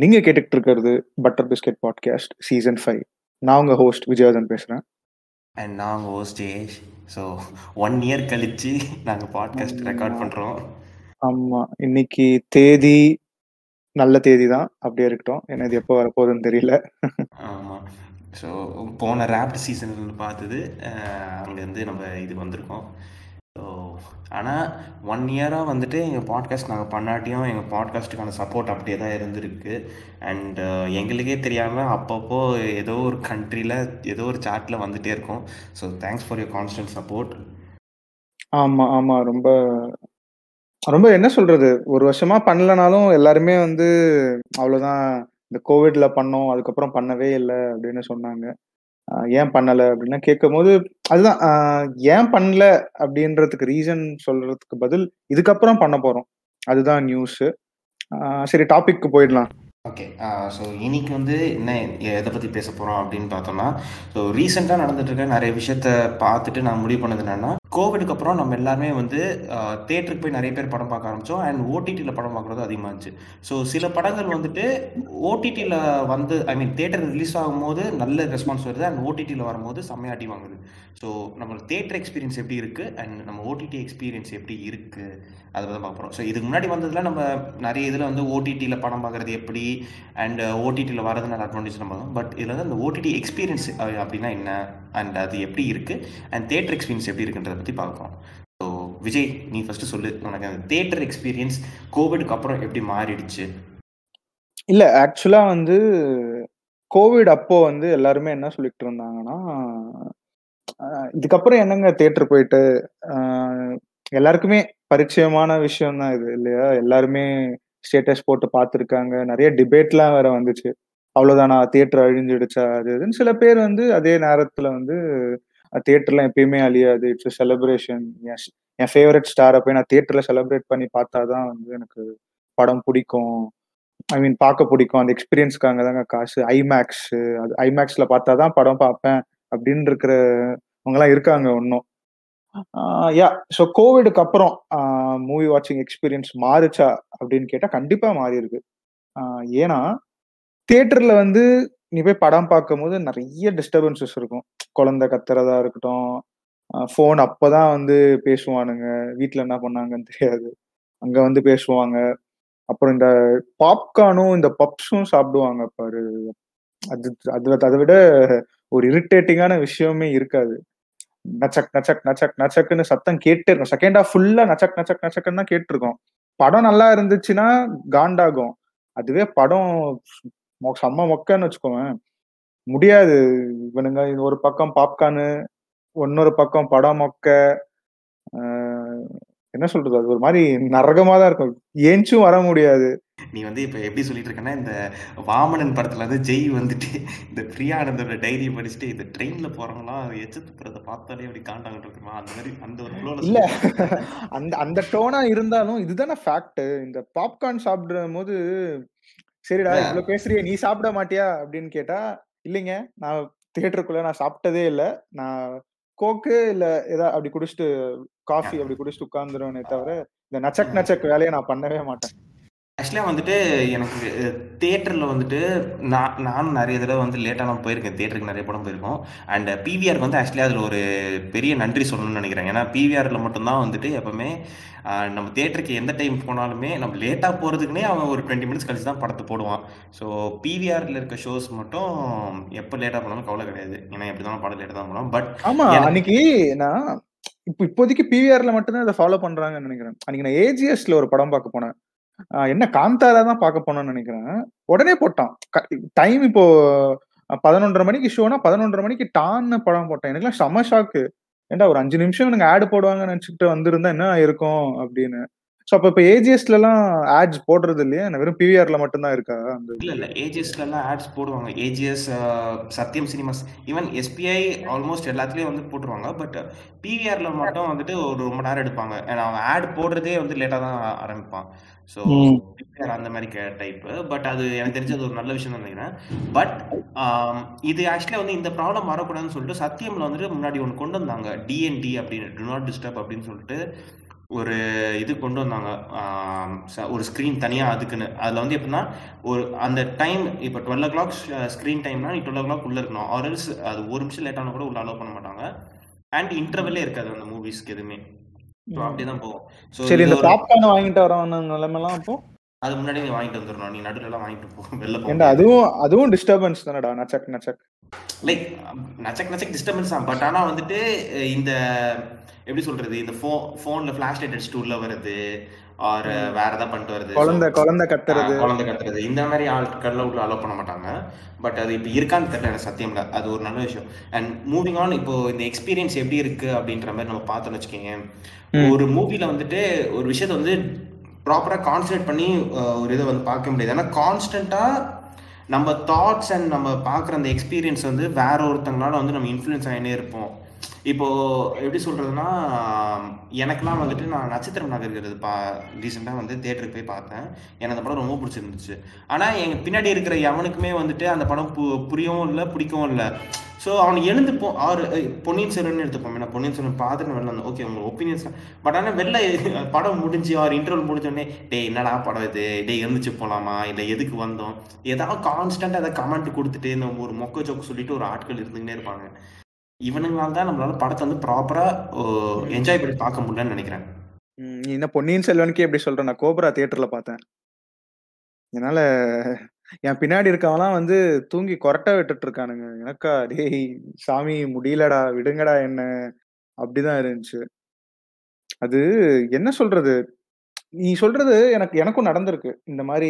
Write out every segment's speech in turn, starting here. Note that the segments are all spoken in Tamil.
நீங்க கேட்டுட்டு இருக்கிறது butter biscuit podcast season five நான் உங்க ஹோஸ்ட் விஜயவர்தன் பேசுறேன் அண்ட் நான் host Jayesh so one year கழிச்சு நாங்கள் பாட்காஸ்ட் ரெக்கார்ட் பண்ணுறோம் ஆமா இன்னைக்கு தேதி நல்ல தேதி தான் அப்படியே இருக்கட்டும் ஏன்னா இது எப்போ வரப்போகுதுன்னு தெரியல ஆமாம் ஸோ போன ரேப்ட் சீசன் பார்த்தது அங்கேருந்து நம்ம இது வந்திருக்கோம் ஸோ ஆனால் ஒன் இயராக வந்துட்டு எங்கள் பாட்காஸ்ட் நாங்கள் பண்ணாட்டியும் எங்கள் பாட்காஸ்ட்டுக்கான சப்போர்ட் அப்படியே தான் இருந்திருக்கு அண்ட் எங்களுக்கே தெரியாமல் அப்பப்போ ஏதோ ஒரு கண்ட்ரியில் ஏதோ ஒரு சார்ட்டில் வந்துகிட்டே இருக்கும் so thanks for your constant support ஆமா ஆமா ரொம்ப ரொம்ப என்ன சொல்றது ஒரு வருஷமா பண்ணலனாலும் எல்லாருமே வந்து அவ்வளவுதான் இந்த கோவிட்ல பண்ணோம் அதுக்கப்புறம் பண்ணவே இல்லை அப்படின்னு சொன்னாங்க ஆஹ் ஏன் பண்ணல அப்படின்னா கேட்கும் போது அதுதான் ஆஹ் ஏன் பண்ணல அப்படின்றதுக்கு ரீசன் சொல்றதுக்கு பதில் இதுக்கப்புறம் பண்ண போறோம் அதுதான் நியூஸ் சரி டாபிக் போயிடலாம் ஓகே ஸோ இன்னைக்கு வந்து என்ன எதை பற்றி பேச போகிறோம் அப்படின்னு பார்த்தோம்னா ஸோ ரீசெண்டாக நடந்துட்டு இருக்க நிறைய விஷயத்த பார்த்துட்டு நான் முடிவு பண்ணது என்னன்னா கோவிடுக்கு அப்புறம் நம்ம எல்லாருமே வந்து தேட்டருக்கு போய் நிறைய பேர் படம் பார்க்க ஆரம்பித்தோம் அண்ட் ஓடிடியில் படம் பார்க்குறது அதிகமாகிச்சு ஸோ சில படங்கள் வந்துட்டு ஓடிடியில் வந்து ஐ மீன் தேட்டர் ரிலீஸ் ஆகும்போது நல்ல ரெஸ்பான்ஸ் வருது அண்ட் ஓடிடியில் வரும்போது செம்மையாட்டி வாங்குது ஸோ நம்ம தேட்டர் எக்ஸ்பீரியன்ஸ் எப்படி இருக்குது அண்ட் நம்ம ஓடிடி எக்ஸ்பீரியன்ஸ் எப்படி இருக்குது அதை தான் பார்க்க போகிறோம் ஸோ இதுக்கு முன்னாடி வந்ததில் நம்ம நிறைய இதில் வந்து ஓடிடியில் படம் பார்க்குறது எப்படி அண்ட் ஓடிடியில் வரது நல்ல அட்வான்டேஜ் நம்ம பட் இதில் வந்து அந்த ஓடிடி எக்ஸ்பீரியன்ஸ் அப்படின்னா என்ன அண்ட் அது எப்படி இருக்குது அண்ட் தேட்டர் எக்ஸ்பீரியன்ஸ் எப்படி இருக்குன்றதை பற்றி பார்ப்போம் ஸோ விஜய் நீ ஃபஸ்ட்டு சொல்லு உனக்கு அந்த தேட்டர் எக்ஸ்பீரியன்ஸ் கோவிடுக்கு அப்புறம் எப்படி மாறிடுச்சு இல்ல ஆக்சுவலா வந்து கோவிட் அப்போ வந்து எல்லாருமே என்ன சொல்லிட்டு இருந்தாங்கன்னா இதுக்கப்புறம் என்னங்க தேட்டர் போயிட்டு எல்லாருக்குமே பரிச்சயமான விஷயம் தான் இது இல்லையா எல்லாருமே ஸ்டேட்டஸ் போட்டு பார்த்துருக்காங்க நிறைய டிபேட்லாம் வேற வந்துச்சு அவ்வளவுதானா தியேட்டர் அழிஞ்சிடுச்சா அது இதுன்னு சில பேர் வந்து அதே நேரத்துல வந்து தியேட்டர்லாம் எப்பயுமே அழியாது இட்ஸ் செலிப்ரேஷன் என் ஃபேவரட் ஸ்டாரை போய் நான் தியேட்டர்ல செலிப்ரேட் பண்ணி பார்த்தாதான் வந்து எனக்கு படம் பிடிக்கும் ஐ மீன் பார்க்க பிடிக்கும் அந்த எக்ஸ்பீரியன்ஸ்க்காக தாங்க காசு ஐமேக்ஸ் அது ஐமேக்ஸ்ல பார்த்தாதான் படம் பார்ப்பேன் அப்படின்னு இருக்கிறவங்கலாம் இருக்காங்க இன்னும் யா ஸோ கோவிடுக்கு அப்புறம் மூவி வாட்சிங் எக்ஸ்பீரியன்ஸ் மாறுச்சா அப்படின்னு கேட்டால் கண்டிப்பாக மாறி இருக்கு ஏன்னா தியேட்டர்ல வந்து நீ போய் படம் பார்க்கும் போது நிறைய டிஸ்டர்பன்சஸ் இருக்கும் குழந்தை கத்துறதா இருக்கட்டும் ஃபோன் அப்போதான் வந்து பேசுவானுங்க வீட்டில் என்ன பண்ணாங்கன்னு தெரியாது அங்கே வந்து பேசுவாங்க அப்புறம் இந்த பாப்கார்னும் இந்த பப்ஸும் சாப்பிடுவாங்க பாரு அது அது அதை விட ஒரு இரிட்டேட்டிங்கான விஷயமே இருக்காது நச்சக் நச்சக் நச்சக் நச்சக்குன்னு சத்தம் கேட்டே இருக்கும் செகண்ட் ஹாஃப் ஃபுல்லா நச்சக் நச்சக் நச்சக்குன்னு தான் கேட்டிருக்கோம் படம் நல்லா இருந்துச்சுன்னா காண்டாகும் அதுவே படம் செம்ம மொக்கன்னு வச்சுக்கோங்க முடியாது இவனுங்க ஒரு பக்கம் பாப்கார்னு இன்னொரு பக்கம் படம் மொக்க என்ன சொல்றது அது ஒரு மாதிரி நரகமா தான் இருக்கும் ஏஞ்சும் வர முடியாது நீ வந்து இப்ப எப்படி சொல்லிட்டு இருக்கன்னா இந்த வாமனன் படத்துல வந்து ஜெய் வந்துட்டு இந்த பிரியானந்தோட டைரி படிச்சுட்டு இந்த ட்ரெயின்ல போறவங்களாம் எச்சு துப்புறத பார்த்தாலே அப்படி காண்டாங்கிட்டு இருக்குமா அந்த மாதிரி அந்த ஒரு ஃப்ளோல இல்ல அந்த அந்த டோனா இருந்தாலும் இதுதானே ஃபேக்ட் இந்த பாப்கார்ன் சாப்பிடும் போது சரிடா இவ்வளவு பேசுறிய நீ சாப்பிட மாட்டியா அப்படின்னு கேட்டா இல்லைங்க நான் தியேட்டருக்குள்ள நான் சாப்பிட்டதே இல்லை நான் கோக்கு இல்ல ஏதாவது அப்படி குடிச்சிட்டு காஃபி அப்படி குடிச்சிட்டு உட்கார்ந்துருவேனே தவிர இந்த நச்சக் நச்சக் வேலையை நான் பண்ணவே மாட்டேன் ஆக்சுவலாக வந்துட்டு எனக்கு தேட்டரில் வந்துட்டு நான் நானும் நிறைய தடவை வந்து லேட்டாக நான் போயிருக்கேன் தேட்டருக்கு நிறைய படம் போயிருக்கோம் அண்ட் பிவிஆருக்கு வந்து ஆக்சுவலி அதில் ஒரு பெரிய நன்றி சொல்லணும்னு நினைக்கிறேன் ஏன்னா பிவிஆரில் மட்டும்தான் வந்துட்டு எப்பவுமே நம்ம தேட்டருக்கு எந்த டைம் போனாலுமே நம்ம லேட்டாக போகிறதுக்குனே அவன் ஒரு டுவெண்ட்டி மினிட்ஸ் கழிச்சு தான் படத்தை போடுவான் ஸோ பிவிஆரில் இருக்க ஷோஸ் மட்டும் எப்போ லேட்டாக போனாலும் கவலை கிடையாது ஏன்னா எப்படி தான் படம் லேட்டாக தான் போனோம் பட் ஆமா அன்னைக்கு நான் இப்போ இப்போதைக்கு பிவிஆர்ல மட்டும்தான் இதை ஃபாலோ பண்றாங்கன்னு நினைக்கிறேன் அன்னைக்கு நான் ஏஜிஎஸ்ல ஒரு படம் பார்க்க போனேன் என்ன காந்தாரா தான் பார்க்க போனோம்னு நினைக்கிறேன் உடனே போட்டான் டைம் இப்போ பதினொன்றரை மணிக்கு ஷோனா பதினொன்றரை மணிக்கு டான்னு படம் போட்டேன் எனக்குலாம் செம ஷாக்கு ஏன்டா ஒரு அஞ்சு நிமிஷம் எனக்கு ஆடு போடுவாங்கன்னு நினைச்சுட்டு வந்திருந்தா என்ன இருக்கும் அப்படின்னு ஸோ அப்போ இப்போ ஏஜிஎஸ்ல எல்லாம் ஆட்ஸ் போடுறது இல்லையா வெறும் பிவிஆர்ல மட்டும்தான் இருக்கா அந்த இல்ல இல்ல ஏஜிஎஸ்ல எல்லாம் ஆட்ஸ் போடுவாங்க AGS Sathyam cinemas even SBI almost எல்லாத்துலயும் வந்து போட்டுருவாங்க பட் பிவிஆர்ல மட்டும் வந்துட்டு ஒரு ரொம்ப நேரம் எடுப்பாங்க அவன் ஆட் போடுறதே வந்து லேட்டா தான் ஆரம்பிப்பான் ஸோ அந்த மாதிரி டைப் பட் அது எனக்கு தெரிஞ்சது ஒரு நல்ல விஷயம் தான் நினைக்கிறேன் பட் இது ஆக்சுவலாக வந்து இந்த ப்ராப்ளம் வரக்கூடாதுன்னு சொல்லிட்டு சத்தியம்ல வந்துட்டு முன்னாடி ஒன்று கொண்டு வந்தாங்க டிஎன்டி அப்படின்னு டு நாட் டிஸ்டர்ப் அப்படின்னு சொல்லிட்டு ஒரு இது கொண்டு வந்தாங்க ஆம், ச- ஒரு ஸ்க்ரீன் தனியாக அதுக்குன்னு அதில் வந்து எப்படின்னா ஒரு அந்த டைம் இப்போ டுவெல் ஓ கிளாக் ஸ்க்ரீன் டைம்னா நீ டுவெல் ஓ கிளாக் உள்ளே இருக்கணும் ஆர்எல்ஸ் அது ஒரு நிமிஷம் லேட்டான கூட உள்ள அலோவ் பண்ண மாட்டாங்க அண்ட் இன்டர்வெல்லே இருக்காது அந்த மூவிஸ்க்கு எதுவுமே ஸோ ம். அப்படியே தான் போகும் ஸோ சரி இது இந்த ஒரு பாப்கார்ன் வாங்கிட்டு வரவன நிலைமெல்லாம் அப்போ அது முன்னாடி நீ வாங்கிட்டு வந்துடணும் நீ நடுவில் எல்லாம் வாங்கிட்டு போ வெளில போக ஏன்டா முடியாது அதுவும் அதுவும் டிஸ்டர்பன்ஸ் தானடா நச்சக் நச்சக் லைக் நச்சக் நச்சக் டிஸ்டர்பன்ஸ் தான் பட் ஆனால் வந்துட்டு அஹ் இந்த எப்படி சொல்றது இந்த ஃபோ ஃபோனில் ஃப்ளாஷ் லைட் அடிச்சுட்டு உள்ள வருது ஆர் ம். வேற ஏதாவது பண்ணிட்டு வருது ஸோ குழந்தை குழந்தை கத்துறது குழந்தை கத்துறது இந்த மாதிரி ஆட்கள்ல உள்ள அலோவ் பண்ண மாட்டாங்க பட் அது இப்போ இருக்கான்னு தெரியல எனக்கு சத்தியம் இல்லை அது ஒரு நல்ல விஷயம் அண்ட் மூவிங் ஆன் இப்போ இந்த எக்ஸ்பீரியன்ஸ் எப்படி இருக்கு அப்படின்ற மாதிரி நம்ம பார்த்தோம்னு வச்சுக்கோங்க ம். ஒரு மூவில வந்துட்டு ஒரு விஷயத்தை வந்து ப்ராப்பராக கான்சன்ட்ரேட் பண்ணி அஹ், ஒரு இதை வந்து பார்க்க முடியாது ஏன்னா கான்ஸ்டண்ட்டாக நம்ம தாட்ஸ் அண்ட் நம்ம பார்க்குற அந்த எக்ஸ்பீரியன்ஸ் வந்து வேற ஒருத்தங்களால வந்து நம்ம இன்ஃப்ளூயன்ஸ் ஆகினே இருப்போம் இப்போ எப்படி சொல்றதுன்னா எனக்கெல்லாம் வந்துட்டு நான் நட்சத்திரம் நகர்கிறது பா ரீசெண்டாக வந்து தேட்டருக்கு போய் பார்த்தேன் எனக்கு அந்த படம் ரொம்ப பிடிச்சிருந்துச்சு ஆனால் எங்கள் பின்னாடி இருக்கிற எவனுக்குமே வந்துட்டு அந்த படம் பு புரியவும் இல்லை பிடிக்கவும் இல்லை ஸோ அவன் எழுந்து போ ஆறு அஹ் பொன்னியின் செல்வன் எடுத்துப்போம் நான் பொன்னியின் செல்வன் பார்த்துட்டு வெளில வந்தேன் ஓகே உங்க ஒப்பீனியன்ஸ் பட் ஆனால் வெளில படம் முடிஞ்சு ஆறு இன்டர்வல் முடிஞ்சோடனே டேய் என்னடா படம் இது டேய் எழுந்துச்சு போகலாமா இல்லை எதுக்கு வந்தோம் ஏதாவது கான்ஸ்டன்ட் அதை கமெண்ட் கொடுத்துட்டு இந்த ஒரு மொக்க ஜோக்கு சொல்லிட்டு ஒரு ஆட்கள் இருந்துகிட்டே இருப்பாங்க இவனுங்களால தான் நம்மளால படத்தை வந்து ப்ராப்பராக என்ஜாய் பண்ணி பார்க்க முடியலன்னு நினைக்கிறேன் ம், நீ என்ன பொன்னியின் செல்வனுக்கே எப்படி சொல்ற நான் கோப்ரா தியேட்டர்ல பார்த்தேன் என்னால என் பின்னாடி இருக்கவன்லாம் வந்து தூங்கி கொரட்டை விட்டுட்டு இருக்கானுங்க எனக்கா டேய் சாமி முடியலடா விடுங்கடா என்ன அப்படிதான் இருந்துச்சு அது என்ன சொல்றது நீ சொல்றது எனக்கு எனக்கும் நடந்திருக்கு இந்த மாதிரி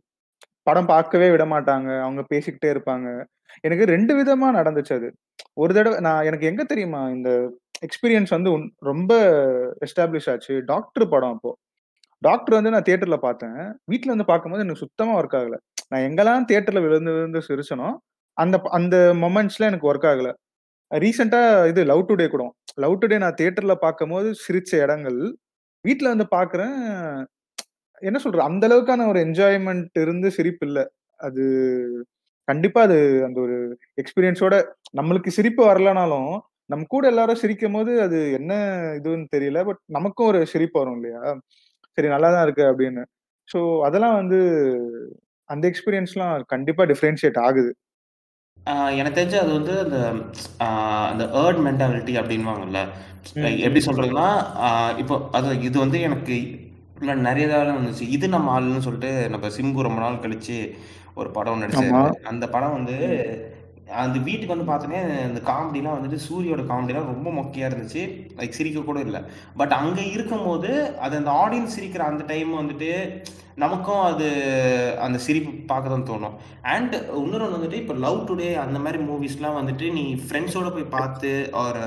படம் பார்க்கவே விட மாட்டாங்க அவங்க பேசிக்கிட்டே இருப்பாங்க எனக்கு ரெண்டு விதமா நடந்துச்சு அது ஒரு தடவை நான் எனக்கு எங்க தெரியுமா இந்த எக்ஸ்பீரியன்ஸ் வந்து உன்- ரொம்ப எஸ்டாப்ளிஷ் ஆச்சு டாக்டர் படம் அப்போ டாக்டர் வந்து நான் தியேட்டர்ல பார்த்தேன் வீட்ல வந்து பார்க்கும்போது எனக்கு சுத்தமா ஒர்க் ஆகல நான் எங்கெல்லாம் தியேட்டர்ல விழுந்து விழுந்து சிரிச்சனோ அந்த ப- அந்த மொமெண்ட்ஸ்ல எனக்கு ஒர்க் ஆகல ரீசெண்டா இது லவ் டுடே கூட லவ் டுடே நான் தியேட்டர்ல பார்க்கும்போது சிரிச்ச இடங்கள் வீட்ல வந்து பார்க்கறேன் என்ன சொல்ற அந்த அளவுக்கான ஒரு என்ஜாய்மெண்ட் இருந்து சிரிப்பு இல்ல அது கண்டிப்பா அது அந்த ஒரு எக்ஸ்பீரியன்ஸோட நம்மளுக்கு சிரிப்பு வரலனாலும் நம்ம கூட எல்லாரும் சிரிக்கும் போது அது என்ன இதுன்னு தெரியல பட் நமக்கும் ஒரு சிரிப்பு வரும் இல்லையா சரி நல்லா தான் இருக்கு அப்படின்னு ஸோ அதெல்லாம் வந்து அந்த எக்ஸ்பீரியன்ஸ்லாம் கண்டிப்பா டிஃபரன்ஷியேட் ஆகுது ஆஹ் எனக்கு தெரிஞ்சு அது வந்து அந்த ஆஹ் அந்த ஏர்ட் மென்டாலிட்டி அப்படின்வாங்கல்ல ம், எப்படி சொல்றதுன்னா ஆஹ் இப்போ அது இது வந்து எனக்கு இல்லை நிறைய தடவை இருந்துச்சு இது நம்ம ஆளுன்னு சொல்லிட்டு நம்ம சிம்பு ரொம்ப நாள் கழிச்சு ஒரு படம் நடிச்சாரு ஆமா அந்த படம் வந்து ம், அந்த வீட்டுக்கு வந்து பார்த்தோன்னே இந்த காமெடிலாம் வந்துட்டு சூரியோட காமெடிலாம் ரொம்ப மொக்கையாக இருந்துச்சு லைக் சிரிக்க கூட இல்லை பட் அங்கே இருக்கும்போது அது அந்த ஆடியன்ஸ் சிரிக்கிற அந்த டைம் வந்துட்டு நமக்கும் அது அந்த சிரிப்பு பார்க்க தான் தோணும் அண்ட் இன்னொன்று வந்துட்டு இப்போ லவ் டுடே அந்த மாதிரி மூவிஸ்லாம் வந்துட்டு நீ ஃப்ரெண்ட்ஸோட போய் பார்த்து ஒரு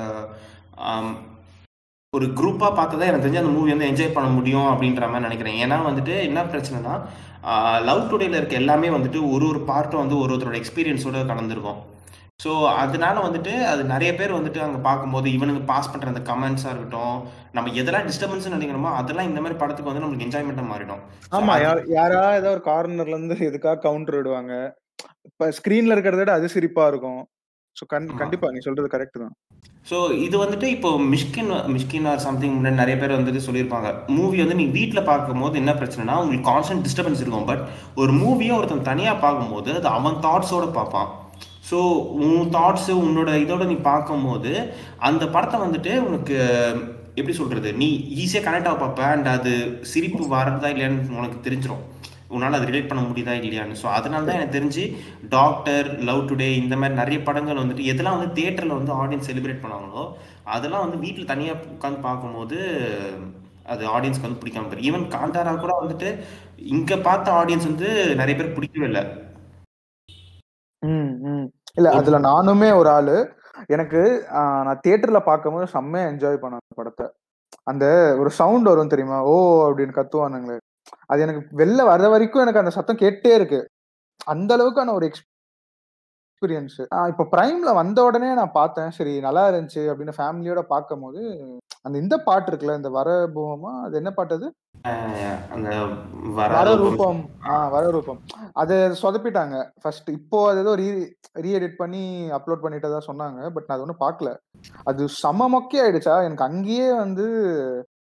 ஒரு குரூப்பாக பார்த்து தான் எனக்கு தெரிஞ்சு அந்த மூவி வந்து என்ஜாய் பண்ண முடியும் அப்படின்ற மாதிரி நினைக்கிறேன் ஏன்னா வந்துட்டு என்ன பிரச்சனைனா லவ் டுடேல இருக்க எல்லாமே வந்துட்டு ஒரு ஒரு பார்ட்டும் வந்து ஒரு ஒருத்தரோட எக்ஸ்பீரியன்ஸோட கலந்துருக்கும் ஸோ அதனால வந்துட்டு அது நிறைய பேர் வந்துட்டு அங்கே பார்க்கும்போது இவனுங்க பாஸ் பண்ணுற அந்த கமெண்ட்ஸாக இருக்கட்டும் நம்ம எதெல்லாம் டிஸ்டர்பன்ஸ் நினைக்கிறோமோ அதெல்லாம் இந்த மாதிரி படத்துக்கு வந்து நம்மளுக்கு என்ஜாய்மெண்ட்டாக மாறிடும் ஸோ ஆமா அது யார் யாரா ஏதோ ஒரு கார்னர்ல இருந்து எதுக்காக கவுண்டர் விடுவாங்க இப்ப ஸ்கிரீன்ல இருக்கிறத விட அது சிரிப்பா இருக்கும் ஸோ கண் ஆமாம் கண்டிப்பா நீ சொல்றது கரெக்ட் தான் ஸோ இது வந்துட்டு இப்போ மிஷ்கின் மிஷ்கின் ஆர் சம்திங் முன்னாடி நிறைய பேர் வந்துட்டு சொல்லியிருப்பாங்க மூவி வந்து நீ வீட்டில் பார்க்கும்போது என்ன பிரச்சனைனா உங்களுக்கு கான்ஸ்டன்ட் டிஸ்டர்பன்ஸ் இருக்கும் பட் ஒரு மூவியை ஒருத்தன் தனியாக பார்க்கும்போது அது அவன் தாட்ஸோட பார்ப்பான் ஸோ உன் தாட்ஸு உன்னோட இதோட நீ பார்க்கும்போது அந்த படத்தை வந்துட்டு உனக்கு எப்படி சொல்கிறது நீ ஈஸியாக கனெக்ட் ஆக பார்ப்ப அண்ட் அது சிரிப்பு வரதா இல்லையான்னு உனக்கு தெரிஞ்சிடும் உன்னால் அது ரிலேட் பண்ண முடியுதா இல்லையான்னு ஸோ அதனால தான் எனக்கு தெரிஞ்சு டாக்டர் லவ் டுடே இந்த மாதிரி நிறைய படங்கள் வந்துட்டு எதெல்லாம் வந்து தியேட்டரில் வந்து ஆடியன்ஸ் செலிப்ரேட் பண்ணாங்களோ அதெல்லாம் வந்து வீட்டில் தனியாக உட்காந்து பார்க்கும்போது அது ஆடியன்ஸ்க்கு வந்து பிடிக்காம போயிரு ஈவன் காந்தாரா கூட வந்துட்டு இங்கே பார்த்த ஆடியன்ஸ் வந்து நிறைய பேர் பிடிக்கவே இல்லை ம் ம் இல்ல ஒரு அதுல நானுமே ஒரு ஆளு எனக்கு ஆஹ், நான் தியேட்டர்ல பார்க்கும்போது செம்மையா என்ஜாய் பண்ணேன் அந்த படத்தை அந்த ஒரு சவுண்ட் வரும் தெரியுமா ஓ அப்படின்னு கத்துவானுங்களே அது எனக்கு வெளில வர்ற வரைக்கும் எனக்கு அந்த சத்தம் கேட்டே இருக்கு அந்த அளவுக்கான ஒரு எக்ஸ்பீரியன்ஸ் இப்போ பிரைம்ல வந்த உடனே நான் பார்த்தேன் சரி நல்லா இருந்துச்சு அப்படின்னு ஃபேமிலியோட பார்க்கும்போது அந்த இந்த பாட்டு இருக்குல்ல இந்த வர பூமமா அது என்ன பாட்டு அது அஹ் அந்த வர வரரூபம் ரூபம் ஆ வர ரூபம் அது சொதப்பிட்டாங்க ஃபர்ஸ்ட் இப்போ அது ஏதோ ரீ ரீஎடிட் பண்ணி அப்லோட் பண்ணிட்டு தான் சொன்னாங்க பட் நான் அது ஒன்றும் பார்க்கல அது செம மொக்கே ஆயிடுச்சா எனக்கு அங்கேயே வந்து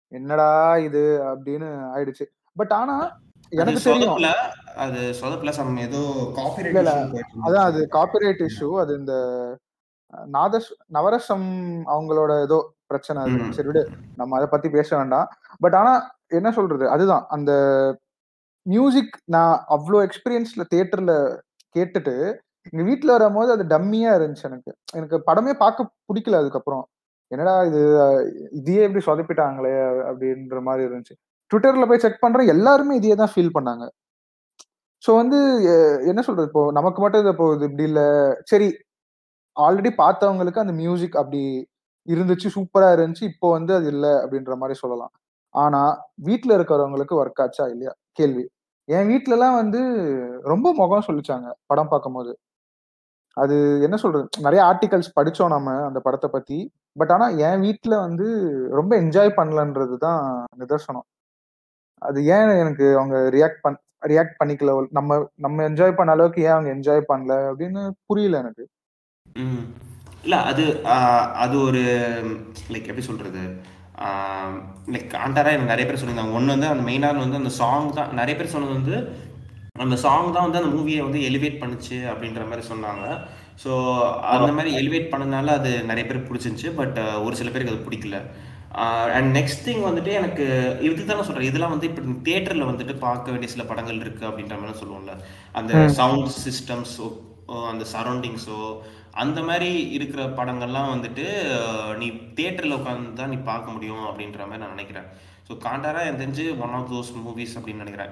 என்னடா இது அப்படின்னு ஆயிடுச்சு பட் ஆனா அது எனக்கு தெரியும் சொதப்பல அது சொதப்பல சம் ஏதோ காப்பிரைட் இல்ல இல்ல இஷ்யூ போயிட்டு அதான் அது இருந்துச்சு காப்பிரைட் இஷ்யூ அது இந்த அஹ், நாதஸ் நவரசம் அவங்களோட ஏதோ பிரச்சனை அது ம். சரி விடு நம்ம அதை பத்தி பேச வேண்டாம் பட் ஆனா என்ன சொல்றது அதுதான் அந்த மியூசிக் நான் அவ்வளோ எக்ஸ்பீரியன்ஸ்ல தியேட்டர்ல கேட்டுட்டு எங்க வீட்ல வரும்போது அது டம்மியா இருந்துச்சு எனக்கு எனக்கு படமே பார்க்க பிடிக்கல அதுக்கப்புறம் என்னடா இது அஹ், இதையே எப்படி சொதப்பிட்டாங்களே அப்படின்ற மாதிரி இருந்துச்சு ட்விட்டர்ல போய் செக் பண்றேன் எல்லாருமே இதையே தான் ஃபீல் பண்ணாங்க ஸோ வந்து அஹ், என்ன சொல்றது இப்போ நமக்கு மட்டும் இது இப்போ இது இப்படி இல்ல சரி ஆல்ரெடி பார்த்தவங்களுக்கு அந்த மியூசிக் அப்படி இருந்துச்சு சூப்பரா இருந்துச்சு இப்போ வந்து அது இல்ல அப்படின்ற மாதிரி சொல்லலாம் ஆனா வீட்ல இருக்கிறவங்களுக்கு ஒர்க் ஆச்சா இல்லையா கேள்வி என் வீட்ல எல்லாம் வந்து ரொம்ப முகம் சொல்லிச்சாங்க படம் பார்க்கும்போது அது என்ன சொல்றது நிறைய ஆர்டிகல்ஸ் படிச்சோம் நம்ம அந்த படத்தை பத்தி பட் ஆனா என் வீட்ல வந்து ரொம்ப என்ஜாய் பண்ணலன்றது தான் நிதர்சனம் அது ஏன் எனக்கு அவங்க ரியாக்ட் பண் ரியாக்ட் பண்ணிக்கல நம்ம நம்ம என்ஜாய் பண்ண அளவுக்கு ஏன் அவங்க என்ஜாய் பண்ணல அப்படின்னு புரியல எனக்கு ம். இல்ல அது ஆ, அது ஒரு லைக் எப்படி சொல்றது லைக் காண்டாரா எனக்கு நிறைய பேர் சொல்லியிருந்தாங்க ஒன்று வந்து அந்த மெயினாக வந்து அந்த சாங் தான் நிறைய பேர் சொன்னது வந்து அந்த சாங் தான் வந்து அந்த மூவியை வந்து எலிவேட் பண்ணுச்சு அப்படின்ற மாதிரி சொன்னாங்க ஸோ அந்த மாதிரி எலிவேட் பண்ணதுனால அது நிறைய பேர் பிடிச்சிருந்துச்சு பட் ஒரு சில பேருக்கு அது பிடிக்கல அண்ட் நெக்ஸ்ட் திங் வந்துட்டு எனக்கு இதுக்கு தான் நான் சொல்கிறேன் இதெல்லாம் வந்து இப்போ தியேட்டரில் வந்துட்டு பார்க்க வேண்டிய சில படங்கள் இருக்குது அப்படின்ற மாதிரி சொல்லுவோம்ல அந்த சவுண்ட் சிஸ்டம்ஸோ அந்த சரௌண்டிங்ஸோ அந்த மாதிரி இருக்கிற படங்கள்லாம் வந்துட்டு அஹ், நீ தியேட்டரில் உட்காந்து தான் நீ பார்க்க முடியும் அப்படின்ற மாதிரி நான் நினைக்கிறேன் ஸோ காண்டாரா எனக்கு தெரிஞ்சு ஒன் ஆஃப் தோஸ் மூவிஸ் அப்படின்னு நினைக்கிறேன்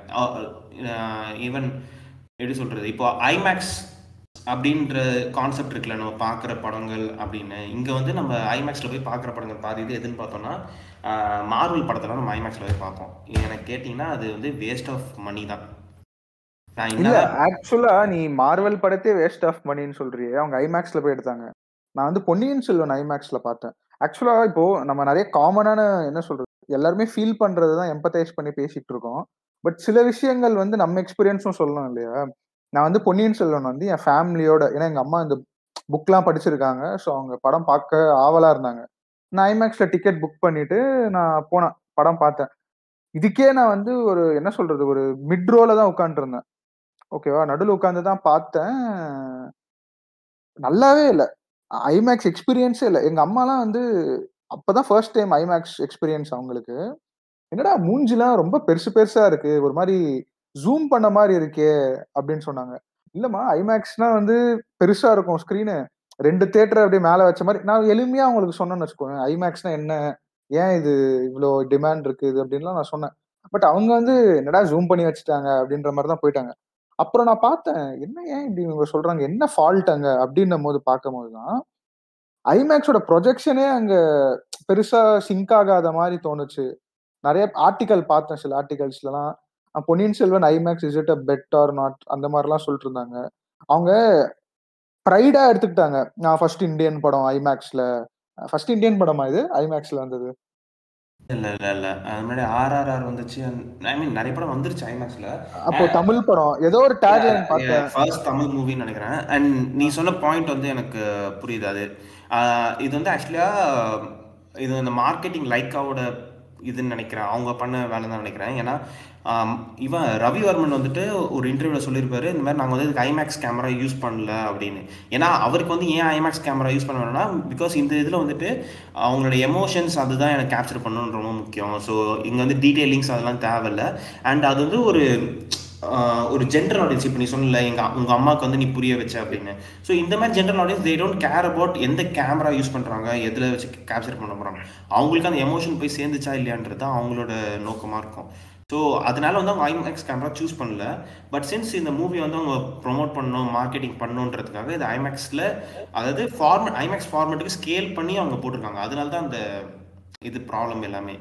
ஈவன் எப்படி சொல்கிறது இப்போ ஐமேக்ஸ் அப்படின்ற கான்செப்ட் இருக்குல்ல நம்ம பார்க்குற படங்கள் அப்படின்னு இங்கே வந்து நம்ம ஐமேக்ஸில் போய் பார்க்குற படங்கள் பாதி இது எதுன்னு பார்த்தோம்னா மார்வல் படத்தெல்லாம் நம்ம ஐமேக்ஸில் போய் பார்த்தோம் எனக்கு கேட்டிங்கன்னா அது வந்து வேஸ்ட் ஆஃப் மணி தான் நான் இல்ல என்னதான் ஆக்சுவலா நீ மார்வல் படத்தே வேஸ்ட் ஆஃப் மணின்னு சொல்றியே அவங்க ஐமேக்ஸ்ல போய் எடுத்தாங்க நான் வந்து பொன்னியின் செல்வன் ஐமேக்ஸ்ல பார்த்தேன் ஆக்சுவலா இப்போ நம்ம நிறைய காமனான என்ன சொல்றது எல்லாருமே ஃபீல் பண்றது தான் எம்பத்தைஸ் பண்ணி பேசிட்டு இருக்கோம் பட் சில விஷயங்கள் வந்து நம்ம எக்ஸ்பீரியன்ஸும் சொல்லணும் இல்லையா நான் வந்து பொன்னியின் செல்வன் வந்து என் ஃபேமிலியோட ஏன்னா எங்க அம்மா இந்த புக்லாம் படிச்சிருக்காங்க ஸோ அவங்க படம் பார்க்க ஆவலா இருந்தாங்க நான் ஐமேக்ஸ்ல டிக்கெட் புக் பண்ணிட்டு நான் போனேன் படம் பார்த்தேன் இதுக்கே நான் வந்து ஒரு என்ன சொல்றது ஒரு மிட் ரோல தான் உட்காந்துருந்தேன் ஓகேவா நடுவில் உட்காந்து தான் பார்த்தேன் நல்லாவே இல்லை ஐமேக்ஸ் எக்ஸ்பீரியன்ஸே இல்லை எங்க அம்மாலாம் வந்து அப்பதான் ஃபர்ஸ்ட் டைம் ஐமேக்ஸ் எக்ஸ்பீரியன்ஸ் அவங்களுக்கு என்னடா மூஞ்சிலாம் ரொம்ப பெருசு பெருசா இருக்கு ஒரு மாதிரி ஜூம் பண்ண மாதிரி இருக்கே அப்படின்னு சொன்னாங்க இல்லம்மா ஐமேக்ஸ்னா வந்து பெருசா இருக்கும் ஸ்க்ரீனு ரெண்டு தேட்டர் அப்படியே மேல வச்ச மாதிரி நான் எளிமையா அவங்களுக்கு சொன்னேன்னு வச்சுக்கோங்க ஐமேக்ஸ்னா என்ன ஏன் இது இவ்வளோ டிமாண்ட் இருக்கு இது அப்படின்லாம் நான் சொன்னேன் பட் அவங்க வந்து என்னடா ஜூம் பண்ணி வச்சுட்டாங்க அப்படின்ற மாதிரி தான் போயிட்டாங்க அப்புறம் நான் பார்த்தேன் என்ன ஏன் இப்படி இவங்க சொல்றாங்க என்ன ஃபால்ட் அங்க அப்படின்னும் போது பார்க்கும் போது தான் ஐமேக்ஸோட ப்ரொஜெக்ஷனே அங்க பெருசா சிங்க் ஆகாத மாதிரி தோணுச்சு நிறைய ஆர்டிகல் பார்த்தேன் சில ஆர்டிகல்ஸ்லாம் Ponniyin Selvan IMAX is it a bet or not அந்த மாதிரிலாம் சொல்லிட்டு இருந்தாங்க அவங்க ப்ரைடா எடுத்துக்கிட்டாங்க நான் ஃபர்ஸ்ட் இந்தியன் படம் ஐமேக்ஸ்ல ஃபர்ஸ்ட் இந்தியன் படமா இது ஐமேக்ஸ்ல வந்தது இல்ல இல்ல இல்ல அது முன்னாடி ஆர்ஆர்ஆர் வந்துச்சு ஐ மீன் நிறைய படம் வந்துருச்சு ஐமேக்ஸ்ல அப்போ தமிழ் படம் ஏதோ ஒரு டேக்லைன் பார்த்தேன் ஃபர்ஸ்ட் தமிழ் மூவின்னு நினைக்கிறேன் அண்ட் நீ சொன்ன பாயிண்ட் வந்து எனக்கு புரியுது அது ஆஹ் இது வந்து ஆக்சுவலியா இது இந்த மார்க்கெட்டிங் லைக்காவோட இதுன்னு நினைக்கிறேன் அவங்க பண்ண வேலை தான் நினைக்கிறேன் ஏன்னா ஆம், இவன் ரவிவர்மன் வந்துட்டு ஒரு இன்டர்வியூவில் சொல்லியிருப்பாரு இந்த மாதிரி நாங்கள் வந்து இதுக்கு ஐமேக்ஸ் கேமரா யூஸ் பண்ணல அப்படின்னு ஏன்னா அவருக்கு வந்து ஏன் ஐமேக்ஸ் கேமரா யூஸ் பண்ண வேணும்னா பிகாஸ் இந்த இதில் வந்துட்டு அவங்களோட எமோஷன்ஸ் அதுதான் எனக்கு கேப்சர் பண்ணணும்னு ரொம்ப முக்கியம் ஸோ இங்கே வந்து டீட்டெயிலிங்ஸ் அதெல்லாம் தேவையில்ல அண்ட் அது வந்து ஒரு ஆஹ், ஒரு ஜென்ரல் ஆடியன்ஸ் இப்போ நீ சொன்னல எங்கள் உங்கள் அம்மாவுக்கு வந்து நீ புரிய வச்ச அப்படின்னு ஸோ இந்த மாதிரி general audience they don't care about எந்த கேமரா யூஸ் பண்ணுறாங்க எதில் வச்சு கேப்சர் பண்ண போகிறாங்க அவங்களுக்கு அந்த எமோஷன் போய் சேர்ந்துச்சா இல்லையான்றது தான் அவங்களோட நோக்கமாக இருக்கும் ஸோ அதனால வந்து அவங்க ஐமேக்ஸ் கேமரா சூஸ் பண்ணல பட் சின்ஸ் இந்த மூவி வந்து அவங்க ப்ரொமோட் பண்ணணும் மார்க்கெட்டிங் பண்ணணுன்றதுக்காக இது ஐமேக்ஸில் அதாவது ஃபார்மட் ஐமேக்ஸ் ஃபார்மேட்டுக்கு ஸ்கேல் பண்ணி அவங்க போட்டிருக்காங்க அதனால தான் அந்த இது ப்ராப்ளம் எல்லாமே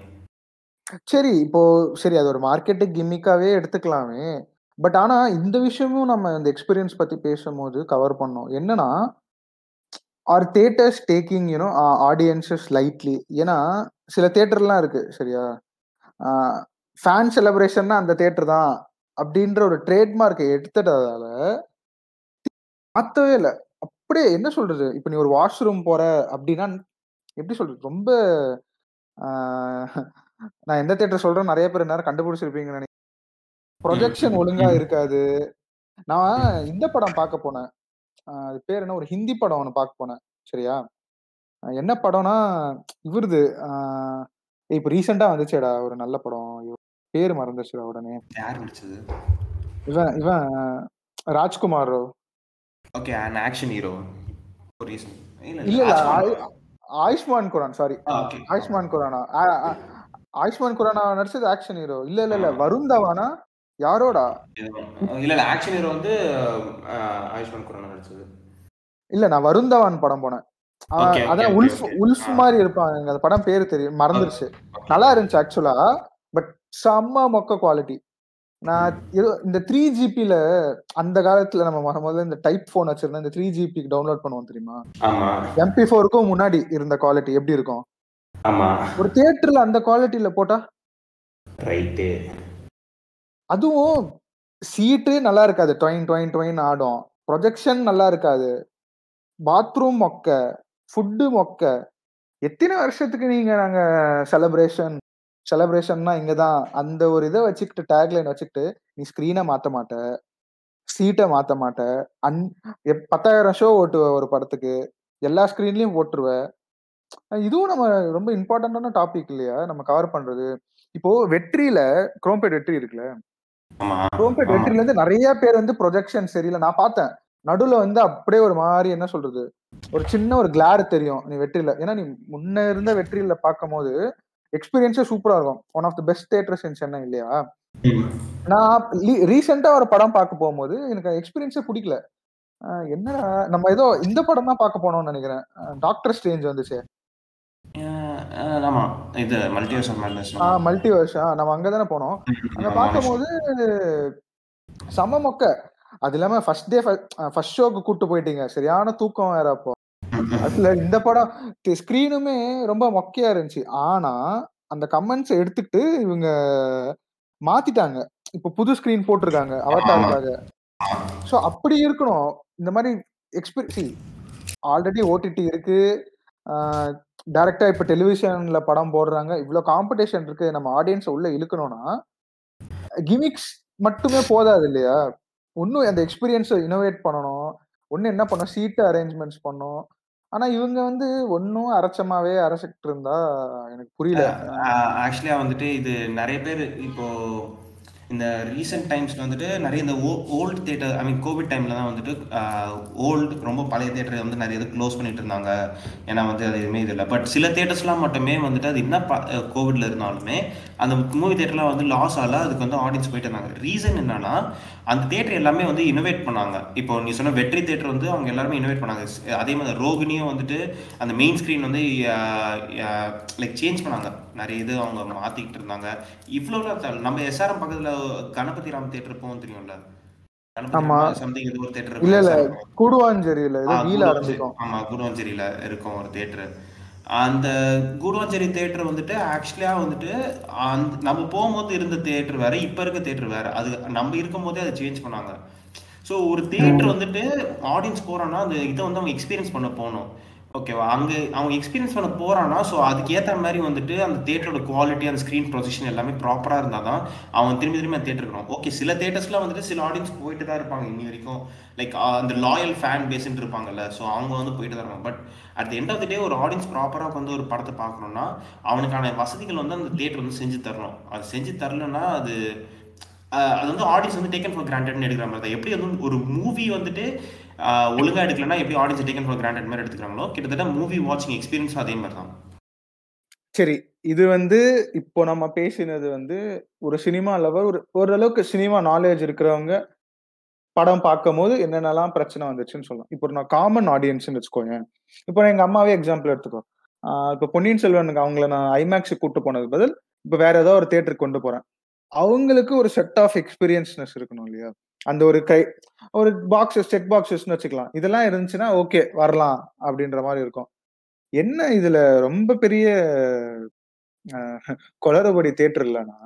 சரி இப்போ சரி அது ஒரு மார்க்கெட்டிங் கிம்மிக்காவே எடுத்துக்கலாமே பட் ஆனா இந்த விஷயமும் நம்ம இந்த எக்ஸ்பீரியன்ஸ் பத்தி பேசும்போது கவர் பண்ணோம் என்னன்னா are theatres taking you know audiences lightly ஏன்னா சில தேட்டர்லாம் இருக்கு சரியா ஃபேன் செலிப்ரேஷன்னா அந்த தேட்டர் தான் அப்படின்ற ஒரு ட்ரேட்மார்க்கை எடுத்துட்டதால மாத்தவே இல்லை அப்படியே என்ன சொல்றது இப்போ நீ ஒரு வாஷ்ரூம் போற அப்படின்னா எப்படி சொல்றது ரொம்ப ஆஹ், நான் எந்த தியேட்டர் சொல்றேன் நெறைய பேர் நேரம் கண்டுபிடிச்சிருப்பீங்கன்னு நினைக்கிறேன். ப்ரொஜெக்ஷன் ஒழுங்கா ம். இருக்காது. நான் ம். இந்த படம் பார்க்க போனேன். அ அது பேர் என்ன ஒரு ஹிந்தி படம் ஒண்ணு பார்க்க போனேன். சரியா? அ என்ன படம்னா இவருது அ இப்ப ரீசென்ட்டா வந்துச்சேடா ஒரு நல்ல படம். ஐயோ! பேரு மறந்துருச்சுடா உடனே. யார் நடிச்சது? இவன் இவன் Rajkummar Rao. Okay. An action hero. ஒரு ரீசன். இல்ல, இல்ல, இல்ல. இல்ல. ஆயுஷ்மான் ஆயு ராவ். ஆயுஷ்மான் குரான் சாரி. ஆ அ ஓகே. ஆயுஷ்மான் குரானா. அ அ ஆயுஷ்மான் குரானா நடிச்சது ஆக்ஷன் ஹீரோ. இல்ல, இல்ல, இல்ல. ஆ. வருண் தவானா? யாரோடா? இல்ல, இல்ல. ஆக்ஷன் ஹீரோ வந்து அ ஆயுஷ்மான் குரானா நடிச்சது. இல்ல நான் வருண் தவான் படம் போனேன். அ ஓகே, ஓகே, அதான் ஓகே, உல்ஃப் ஓகே. உல்ஃப் ஆ. மாரி இருப்பான். எனக்கு அந்த படம் பேரு தெரியும். மறந்துருச்சு. ஓகே. நல்லா இருந்துச்சு ஆக்சுவலா. பட் செம்ம மொக்க குவாலிட்டி. நான் ம். ஏதோ இந்த 3ஜிபில அந்த காலத்துல நம்ம மொத மொதல்ல இந்த டைப் ஃபோன் வச்சிருந்தா இந்த 3ஜிபிக்கு டவுன்லோட் பண்ணுவோம் தெரியுமா? ஆமா. MP4க்கும் முன்னாடி இருந்த குவாலிட்டி எப்படி இருக்கும்? ஆமா. ஒரு தியேட்டர்ல அந்த குவாலிட்டில போட்டா ரைட்டு. அதுவும் சீட்டு நல்லா இருக்காது. டொயின் டொயின் டொயின்னு ஆடும். ப்ரொஜெக்ஷன் நல்லா இருக்காது. பாத்ரூம் மொக்க. ஃபுட்டு மொக்க. எத்தன வருஷத்துக்கு நீங்க நாங்க செலிப்ரேஷன் செலிப்ரேஷன்னா இங்க தான். அந்த ஒரு இத வச்சுக்கிட்டு டேக்லைன் வச்சுக்கிட்டு, நீ ஸ்க்ரீன மாத்த மாட்ட. சீட்ட மாத்த மாட்ட. அன் எப் 10,000 ஷோ ஓட்டுவ ஒரு படத்துக்கு. எல்லா ஸ்க்ரீன்லயும் போட்டுருவ. இதுவும் நம்ம ரொம்ப இம்பார்ட்டன்டான டாபிக் இல்லையா? நம்ம கவர் பண்றது. இப்போ வெற்றில குரோம்பேட் வெற்றி இருக்குல்ல. ஆமா. குரோம்பேட் ஆமா. வெற்றில இருந்து நெறைய பேர் வந்து ப்ரொஜெக்ஷன் சரியில்ல. நான் பார்த்தேன். நடுவுல வந்து அப்படியே ஒரு மாரி என்ன சொல்றது? ஒரு சின்ன ஒரு கிளார் தெரியும். நீ வெற்றில. ஏன்னா நீ முன்ன இருந்த வெற்றில பார்க்கும்போது, எக்ஸ்பீரியன்ஸே சூப்பரா இருக்கும். One of the best theatres in Chennai இல்லையா? ம். நான் லீ ரீசென்ட்டா ஒரு படம் பார்க்க போம்போது, எனக்கு எக்ஸ்பீரியன்ஸே புடிக்கல. அ என்னடா நம்ம ஏதோ இந்த படம் தான் பார்க்க போனோம்னு நெனைக்கிறேன். அ டாக்டர் ஸ்ட்ரேஞ்ச் வந்துச்சே. அ அ ஆமா. இது மல்டிவர்ஸ் ஆஃப் மேட்னஸ் ஆ மல்டிவர்ஸ். ஆ நம்ம அங்க தானே போனோம். அங்க ஆமா. பார்க்கும்போது செம மொக்க. அது இல்லாம ஃபர்ஸ்ட் டே ஃபர்ஸ்ட் ஷோக்கு கூட்டு போயிட்டீங்க. சரியான தூக்கம் வேற அப்போ. அதுல இந்த படம் ஸ்க்ரீனுமே ரொம்ப மொக்கையா இருந்துச்சு. ஆனா, அந்த கமெண்ட்ஸ எடுத்துட்டு இவங்க மாத்திட்டாங்க. இப்ப புது ஸ்க்ரீன் போட்டுருக்காங்க. ஆமா, ஆமா. அவதாருக்காக. சோ அப்படி இருக்கணும். இந்த மாரி எக்ஸ்பீரி சி ஆல்ரெடி ஓடிடி இருக்கு. ஆ டைரக்ட்டா இப்ப டெலிவிஷன்ல படம் போடுறாங்க. இவ்ளோ காம்படிஷன் இருக்கு. நம்ம ஆடியன்ஸ உள்ள இழுக்கணும்னா, கிமிக்ஸ் மட்டுமே போதாது இல்லையா? இன்னும் அந்த எக்ஸ்பீரியன்ஸ இன்னோவேட் பண்ணணும். ஒண்ணு என்ன பண்ணணும், சீட் அரேஞ்ச்மென்ட்ஸ் பண்ணணும். ஆனா இவங்க வந்து ஒண்ணும் அரைச்சமாவே அரைச்சுக்கிட்டு இருந்தா எனக்கு புரியல. அ ஆக்சுவலா வந்துட்டு இது நெறைய பேரு இப்போ இந்த ரீசென்ட் டைம்ஸ்ல வந்துட்டு நெறைய இந்த ஓ old theatre I mean covid டைம்ல தான் வந்துட்டு அ ஓல்டு ரொம்ப பழைய தியேட்டர வந்து நெறைய இது க்ளோஸ் பண்ணிட்டு இருந்தாங்க. ஏன்னா வந்து அது எதுவுமே இது இல்ல. பட் சில தியேட்டர்ஸ்லாம் மட்டுமே வந்துட்டு அது என்ன ப கோவிட்ல இருந்தாலுமே, அந்த மூவி தியேட்டர்லாம் வந்து லாஸ் ஆகல. அதுக்கு வந்து ஆடியன்ஸ் போயிட்டு இருந்தாங்க. ரீசன் என்னன்னா, அந்த தியேட்டர் எல்லாமே வந்து இன்னோவேட் பண்ணாங்க. இப்போ நீ சொன்ன வெற்றி தியேட்டர் வந்து அவங்க எல்லாருமே இன்னோவேட் பண்ணாங்க. ஸ் அதே மாரி ரோகிணியும் வந்துட்டு அந்த மெயின் ஸ்க்ரீன் வந்து அ அ லைக் சேஞ்ச் பண்ணாங்க. நெறைய இது அவங்க மாத்திக்கிட்டு இருந்தாங்க. இவ்ளோலாம் தேவ நம்ம எஸ்ஆர்எம் பக்கத்துல கணபதி ராம் தியேட்டர் போவும் தெரியும்ல? கணபதி ஆமா. ராமா சம்திங் ஏதோ ஒரு தியேட்டர் இல்ல, இருக்கும் இல்ல. எஸ்ஆர்எம். கூடுவாஞ்சேரியில ஆ ஏதோ வீல கூடுவாஞ்சேரி ஆரம்பிக்கும். ஆமா கூடுவாஞ்சேரியில இருக்கும் ஒரு தியேட்டர். அந்த கூடுவாஞ்சேரி தியேட்டர் வந்துட்டு ஆக்சுவலா வந்துட்டு அந் நம்ம போம்போது இருந்த தியேட்டர் வேற, இப்ப இருக்க தியேட்டர் வேற. அது நம்ம இருக்கும்போதே அத சேஞ்ச் பண்ணாங்க. ஸோ ஒரு தியேட்டர் ம். வந்துட்டு ஆடியன்ஸ் போறான்னா, அந்த இத வந்து அவங்க எக்ஸ்பீரியன்ஸ் பண்ண போணும். ஓகேவா? அங்க அவங்க எக்ஸ்பீரியன்ஸ் பண்ண போறான்னா, ஸோ அதுக்கு ஏத்த மாரி வந்துட்டு அந்த தியேட்டரோட குவாலிட்டி, அந்த ஸ்க்ரீன் பொசிஷன் எல்லாமே ப்ராப்பரா இருந்தா தான், அவன் திரும்பி திரும்பி அந்த தியேட்டருக்கு வருவான். ஓகே சில தியேட்டர்ஸ்லாம் வந்துட்டு சில ஆடியன்ஸ் போயிட்டு தான் இருப்பாங்க இன்னி வரைக்கும். லைக் அ அந்த லாயல் ஃபேன் பேஸ்ன்னு இருப்பாங்கல்ல. ஸோ அவங்க வந்து போயிட்டு தான் இருப்பாங்க. But at the end of the day ஒரு ஆடியன்ஸ் ப்ராப்பரா வந்து ஒரு படத்த பார்க்கணும்னா, அவனுக்கான வசதிகள் வந்து அந்த தியேட்டர் வந்து செஞ்சு தரணும். அது செஞ்சு தரலன்னா அது அ அது வந்து ஆடியன்ஸ் வந்து டேக்கன் ஃபார் கிராண்டட்ன்னு எடுக்கிற மாரி தான். எப்படி வந்து ஒரு மூவி வந்துட்டு அ ஒழுங்கா எடுக்கலன்னா, எப்படி ஆடியன்ஸ் டேக்கன் ஃபார் கிராண்டட் மாரி எடுத்துக்கிறாங்களோ, கிட்டத்தட்ட மூவி வாட்சிங் எக்ஸ்பீரியன்ஸும் அதே மாரி தான். சரி. இது வந்து இப்போ நம்ம பேசினது வந்து ஒரு சினிமா லவர் ஒரு ஓரளவுக்கு சினிமா நாலேட்ஜ் இருக்கிறவங்க படம் பார்க்கும்போது என்னென்னலாம் பிரச்சனை வந்துச்சுன்னு சொல்லலாம். இப்போ நான் காமன் ஆடியன்ஸ்ன்னு வச்சுக்கோயேன். இப்போ எங்க அம்மாவே எக்ஸாம்பிள் எடுத்துக்கோ. ஆ இப்போ பொன்னியின் செல்வனுக்கு அவங்கள நான் ஐமேக்ஸ்க்கு கூட்டு போனதுக்கு பதில், இப்ப வேற ஏதோ ஒரு தியேட்டருக்கு கொண்டு போறேன். அவங்களுக்கு ஒரு செட் ஆஃப் எக்ஸ்பீரியன்ஸ்னஸ் இருக்கணும் இல்லையா? அந்த ஒரு கை ஒரு பாக்ஸஸ் செக் பாக்ஸஸ்ன்னு வச்சுக்கலாம். இதெல்லாம் இருந்துச்சுன்னா ஓகே வரலாம் அப்படின்ற மாரி இருக்கும். என்ன இதுல ரொம்ப பெரிய அ குளறுபடி தியேட்டர் இல்லன்னா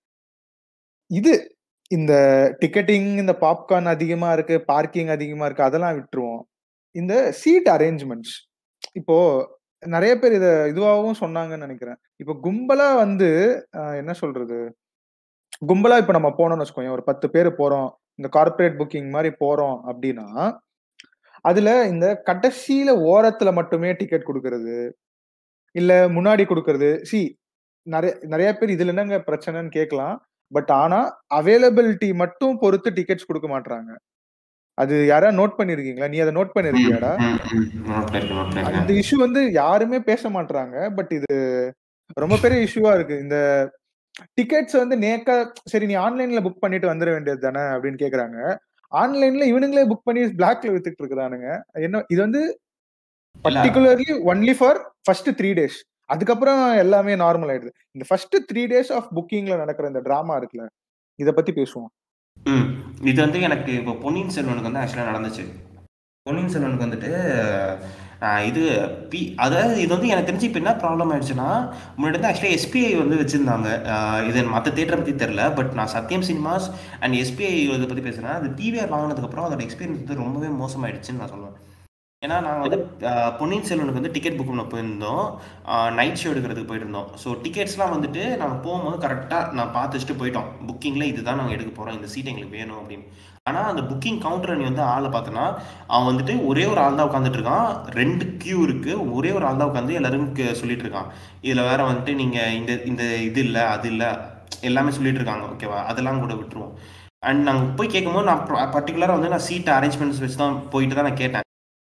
இது இந்த டிக்கெட்டிங், இந்த பாப்கார்ன் அதிகமா இருக்கு, பார்க்கிங் அதிகமா இருக்கு அதெல்லாம் விட்டுருவோம். இந்த சீட் அரேஞ்ச்மென்ட்ஸ் இப்போ நெறைய பேர் இத இதுவாவும் சொன்னாங்கன்னு நெனைக்கிறேன். இப்ப கும்பலா வந்து அ என்ன சொல்றது? கும்பலா இப்ப நம்ம போனோம்னு வச்சுக்கோயேன். ஒரு 10 பேரு போறோம். இந்த கார்ப்பரேட் புக்கிங் மாரி போறோம் அப்டின்னா, அதுல இந்த கடைசியில ஓரத்துல மட்டுமே டிக்கெட் குடுக்குறது, இல்ல முன்னாடி குடுக்குறது. சி நெறைய நெறைய பேர் இதுல என்னங்க பிரச்சனைன்னு கேட்கலாம். பட் ஆனா அவைலபிலிட்டி மட்டும் பொறுத்து டிக்கெட்ஸ் குடுக்க மாட்றாங்க. அது யாராவது நோட் பண்ணியிருக்கீங்களா? நீ அத நோட் ம், பண்ணியிருக்கியாடா? ம், ம். நோட் பண்ணியிருக்கேன், நோட் அந்த பண்ணியிருக்கேன். இஷ்யூ வந்து யாருமே பேச மாட்றாங்க. பட் இது ரொம்ப பெரிய இஷ்யூவா இருக்கு. இந்த டிக்கெட்ஸ் வந்து நேக்கா சரி நீ ஆன்லைன்ல புக் பண்ணிட்டு வந்துர வேண்டியது தானே அப்டின்னு கேட்கறாங்க. ஆன்லைன்ல இவனுங்களே புக் பண்ணி பிளாக்ல வித்துட்டு இருக்கிறானுங்க. என்ன இது வந்து இல்ல. Particularly only for first 3 days. அதுக்கப்புறம் எல்லாமே நார்மல் ஆயிடுது. இந்த ஃபர்ஸ்ட் 3 டேஸ் ஆஃப் புக்கிங்ல நடக்கிற இந்த டிராமா இருக்குல்ல, இத பத்தி பேசுவோம். ம். இது வந்து எனக்கு இப்போ பொன்னியின் செல்வனுக்கு வந்து ஆக்சுவலா நடந்துச்சு. பொன்னியின் செல்வனுக்கு வந்துட்டு அ இது பி அதாவது இது வந்து எனக்கு தெரிஞ்சு இப்ப என்ன ப்ராப்ளம் ஆயிடுச்சுன்னா, முன்னாடி வந்து ஆக்சுவலா எஸ்பிஐ வந்து வச்சிருந்தாங்க. அ இது மத்த தியேட்டர பத்தி தெரியல. பட் நான் சத்யம் சினிமாஸ் அண்ட் எஸ்பிஐ இத பத்தி பேசுறேன். அது பிவிஆர் வாங்குனதுக்கப்புறம் அதோட எக்ஸ்பீரியன்ஸ் வந்து ரொம்பவே மோசமாயிடுச்சுன்னு நான் சொல்லுவேன். ஏன்னா நாங்க வந்து அ பொன்னியின் செல்வனுக்கு வந்து டிக்கெட் புக் பண்ண போயிருந்தோம். அ நைட் ஷோ எடுக்கிறதுக்கு போயிருந்தோம். ஸோ டிக்கெட்ஸ்லாம் வந்துட்டு நாங்க போம்போது கரெக்ட்டா நான் பார்த்து வச்சுட்டு போயிட்டோம். புக்கிங்ல இதுதான் நாங்க எடுக்க போறோம். இந்த சீட் எங்களுக்கு வேணும் அப்படின்னு. ஆனா அந்த புக்கிங் கவுண்டர்ல நீ வந்து ஆள பார்த்தன்னா, அவன் வந்துட்டு ஒரே ஒரு ஆள் தான் உட்கார்ந்துட்டு இருக்கான். 2 கியூ இருக்கு. ஒரே ஒரு ஆள் தான் உட்கார்ந்து எல்லாருக்கும் க சொல்லிட்டு இருக்கான். இதுல வேற வந்துட்டு நீங்க இந்த இந்த இது இல்ல, அது இல்ல எல்லாமே சொல்லிட்டு இருக்காங்க. ஓகேவா? அதெல்லாம் கூட விட்டுருவோம். அண்ட் நாங்க போய் கேட்கும்போது நான் ப பர்ட்டிகுலரா வந்து நான் சீட் அரேஞ்ச்மெண்ட்ஸ் வச்சு தான் போயிட்டு தான் நான் கேட்டேன்.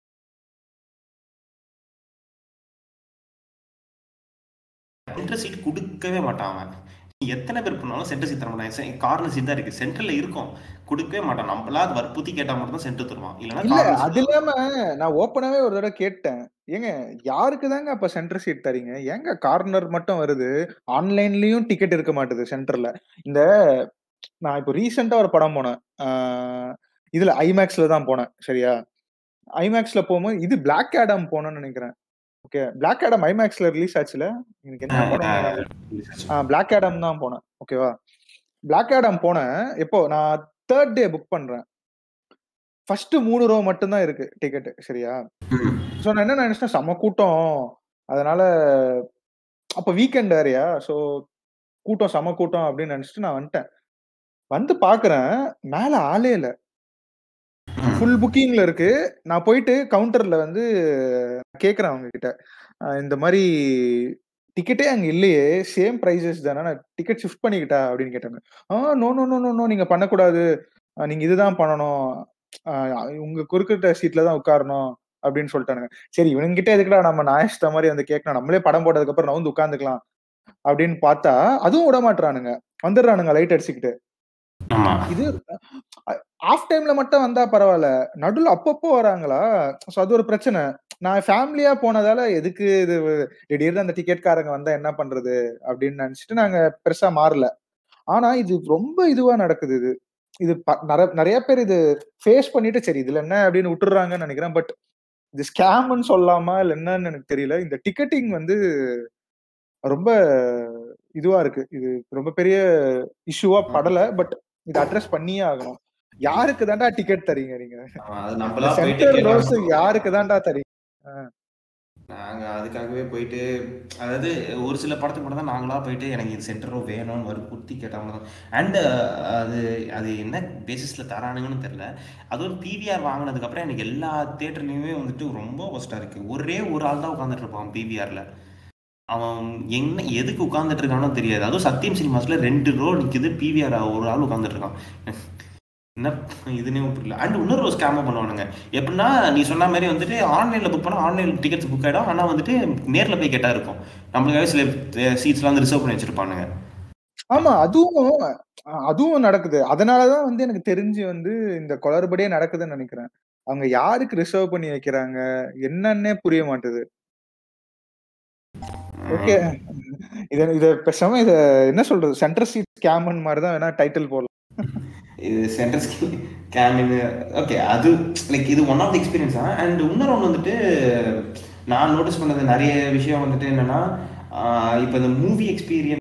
சென்டர் சீட் குடுக்கவே மாட்டான் அவன். எத்தன பேர் போனாலும் சென்டர் சீட் தர மாட்டான். செ கார்னர் சீட் தான் இருக்கு. சென்டர்ல இருக்கும். குடுக்கவே மாட்டான். நம்மளா அது வற்புறுத்தி கேட்டா மட்டும் தான் சென்டர் தருவான். இல்லன்னா இல்ல கார்னர் அது சீட் இல்லாம நான் ஓப்பனாவே ஒரு தடவ கேட்டேன். ஏங்க யாருக்கு தாங்க அப்ப சென்டர் சீட் தர்றீங்க? ஏங்க கார்னர் மட்டும் வருது? ஆன்லைன்லயும் டிக்கெட் இருக்க மாட்டுது சென்டர்ல. இந்த நான் இப்ப ரீசென்ட்டா ஒரு படம் போனேன். ஆ இதுல ஐமேக்ஸ்ல தான் போனேன். சரியா? ஐமேக்ஸ்ல போம்போது இது பிளாக் ஆடம் போனோம்னு நெனைக்கிறேன். ஓகே. பிளாக் ஆடம் ஐமேக்ஸ்ல ரிலீஸ் ஆச்சுல்ல? எனக்கு அ, என்ன அ படங்க ஞாபகம் ஆ பிளாக் ஆடம் தான் போனேன். ஓகேவா? பிளாக் ஆடம் போனேன். எப்போ? நான் 3 டே புக் பண்றேன். ஃபர்ஸ்ட் 3 ரோ மட்டும் தான் இருக்கு டிக்கெட். சரியா? ம். ஸோ நான் என்ன நெனச்சுட்டேன், செம்ம கூட்டம். அதனால அப்ப வீக்கெண்ட் வேறயா? ஸோ கூட்டம் செம்ம கூட்டம் அப்படின்னு நெனச்சுட்டு நான் வந்துட்டேன். வந்து பார்க்குறேன், மேல ஆளே இல்ல. ம். ஃபுல் புக்கிங்ல இருக்கு. நான் போயிட்டு கவுண்டர்ல வந்து கேட்கிறேன் அவங்க கிட்ட. அ இந்த மாரி டிக்கெட்டே அங்க இல்லையே. சேம் பிரைஸஸ் தான. நான் டிக்கெட் ஷிஃப்ட் பண்ணிக்கிட்டா அப்படின்னு கேட்டாங்க. ஆ no, no, no, no, no நீங்க பண்ணக்கூடாது. அ நீங்க இதுதான் பண்ணணும். அ உங்க குறிப்பிட்ட சீட்ல தான் உட்காரணும் அப்படின்னு சொல்ட்டானுங்க. சரி இவனுங்ககிட்ட எதுக்குடா நம்ம நான் இஷ்ட மாரி வந்து கேட்கணும். நம்மளே படம் போட்டதுக்கு அப்புறம் நவுந்து உட்கார்ந்துக்கலாம். அப்படின்னு பார்த்தா, அதுவும் விட மாட்றானுங்க. வந்துடுறானுங்க லைட் அடிச்சுக்கிட்டு. ஆமா. இது அ ஆஃப் டைம்ல மட்டும் வந்தா பரவால்ல. நடுவுல அப்பப்போ வராங்களா? ஸோ அது ஒரு பிரச்சனை. நான் ஃபேமிலியா போனதால எதுக்கு இது திடீர்னு அந்த டிக்கெட்காரங்க வந்தா என்ன பண்றது? அப்படின்னு நெனச்சுட்டு நாங்க பெருசா மாறல. ஆனா இது ரொம்ப இதுவா நடக்குது இது. இது ப நெற நெறைய பேர் இது ஃபேஸ் பண்ணிட்டு சரி இதுல என்ன அப்படின்னு விட்டுர்றாங்கன்னு நெனைக்கிறேன். பட் இது ஸ்கேம்ன்னு சொல்லலாமா? இல்ல என்னன்னு எனக்கு தெரியல. இந்த டிக்கெட்டிங் வந்து ரொம்ப இதுவா இருக்கு. இது ரொம்ப பெரிய இஷ்யூவா படல. பட் இத அட்ரஸ் பண்ணியே ஆகணும். யாருக்கு தான்டா டிக்கெட் தர்றீங்க நீங்க? ஆமா. அது இந்த நம்பளா போயிட்டு சென்டர் கேட்டா ரோஸ் யாருக்கு தான்டா தர்றீங்க? அ. நாங்க அதுக்காகவே போயிட்டு அதாவது ஒரு சில படத்துக்கு மட்டும் தான் நாங்களா போயிட்டு எனக்கு இது சென்டர் ரோ வேணும்னு வற்புறுத்தி கேட்டா மட்டும் தான். அண்ட் அது அது என்ன பேசிஸ்ல தரானுங்கன்னு தெரியல. அதுவும் பிவிஆர் வாங்குனதுக்கப்புறம் எனக்கு எல்லா தியேட்டர்லயுமே வந்துட்டு ரொம்ப வொர்ஸ்ட்டா இருக்கு. ஒரே ஒரு ஆள் தான் உட்கார்ந்துட்டு இருப்பான் பிவிஆர்ல. அவன் என்ன எதுக்கு உட்கார்ந்துட்டு இருக்கானோ தெரியாது. அதுவும் சத்யம் சினிமாஸ்ல 2 ரோ நிக்குது. பிவிஆர் ஒரு ஆள் உட்கார்ந்துட்டு இருக்கான். என்ன இதுன்னே புரியல. அண்ட் இன்னொரு ஒரு ஸ்கேமும் பண்ணுவானுங்க. எப்படின்னா நீ சொன்ன மாரி வந்துட்டு ஆன்லைன்ல புக் பண்ணா ஆன்லைன்ல டிக்கெட்ஸ் புக் ஆயிடும். ஆனா வந்துட்டு நேர்ல போய் கேட்டா இருக்கும். நம்மளுக்காக சில சீட்ஸ்லாம் வந்து ரிசர்வ் பண்ணி வச்சிருப்பானுங்க. ஆமா. அதுவும் அ அதுவும் நடக்குது. அதனால தான் வந்து எனக்கு தெரிஞ்சு வந்து இந்த குளறுபடியே நடக்குதுன்னு நெனைக்கிறேன். அவங்க யாருக்கு ரிசர்வ் பண்ணி வைக்கிறாங்க? என்னன்னே புரிய மாட்டுது. ஓகே. ம். இத இத பேசாம இத என்ன சொல்றது? சென்டர் சீட் ஸ்கேம்ன்னு மாரி தான் வேணா டைட்டில் போடலாம். இது சென்டர் ஸ்கேமிங் ஓகே. அது லைக் இது ஒன் ஆஃப் தி எக்ஸ்பீரியன்ஸ் தான். அண்ட் இன்னொரு ஒண்ணு வந்துட்டு நான் நோட்டீஸ் பண்ணது நெறைய விஷயம் வந்துட்டு என்னன்னா, ஆ இப்ப இந்த மூவி எக்ஸ்பீரியன்ஸ்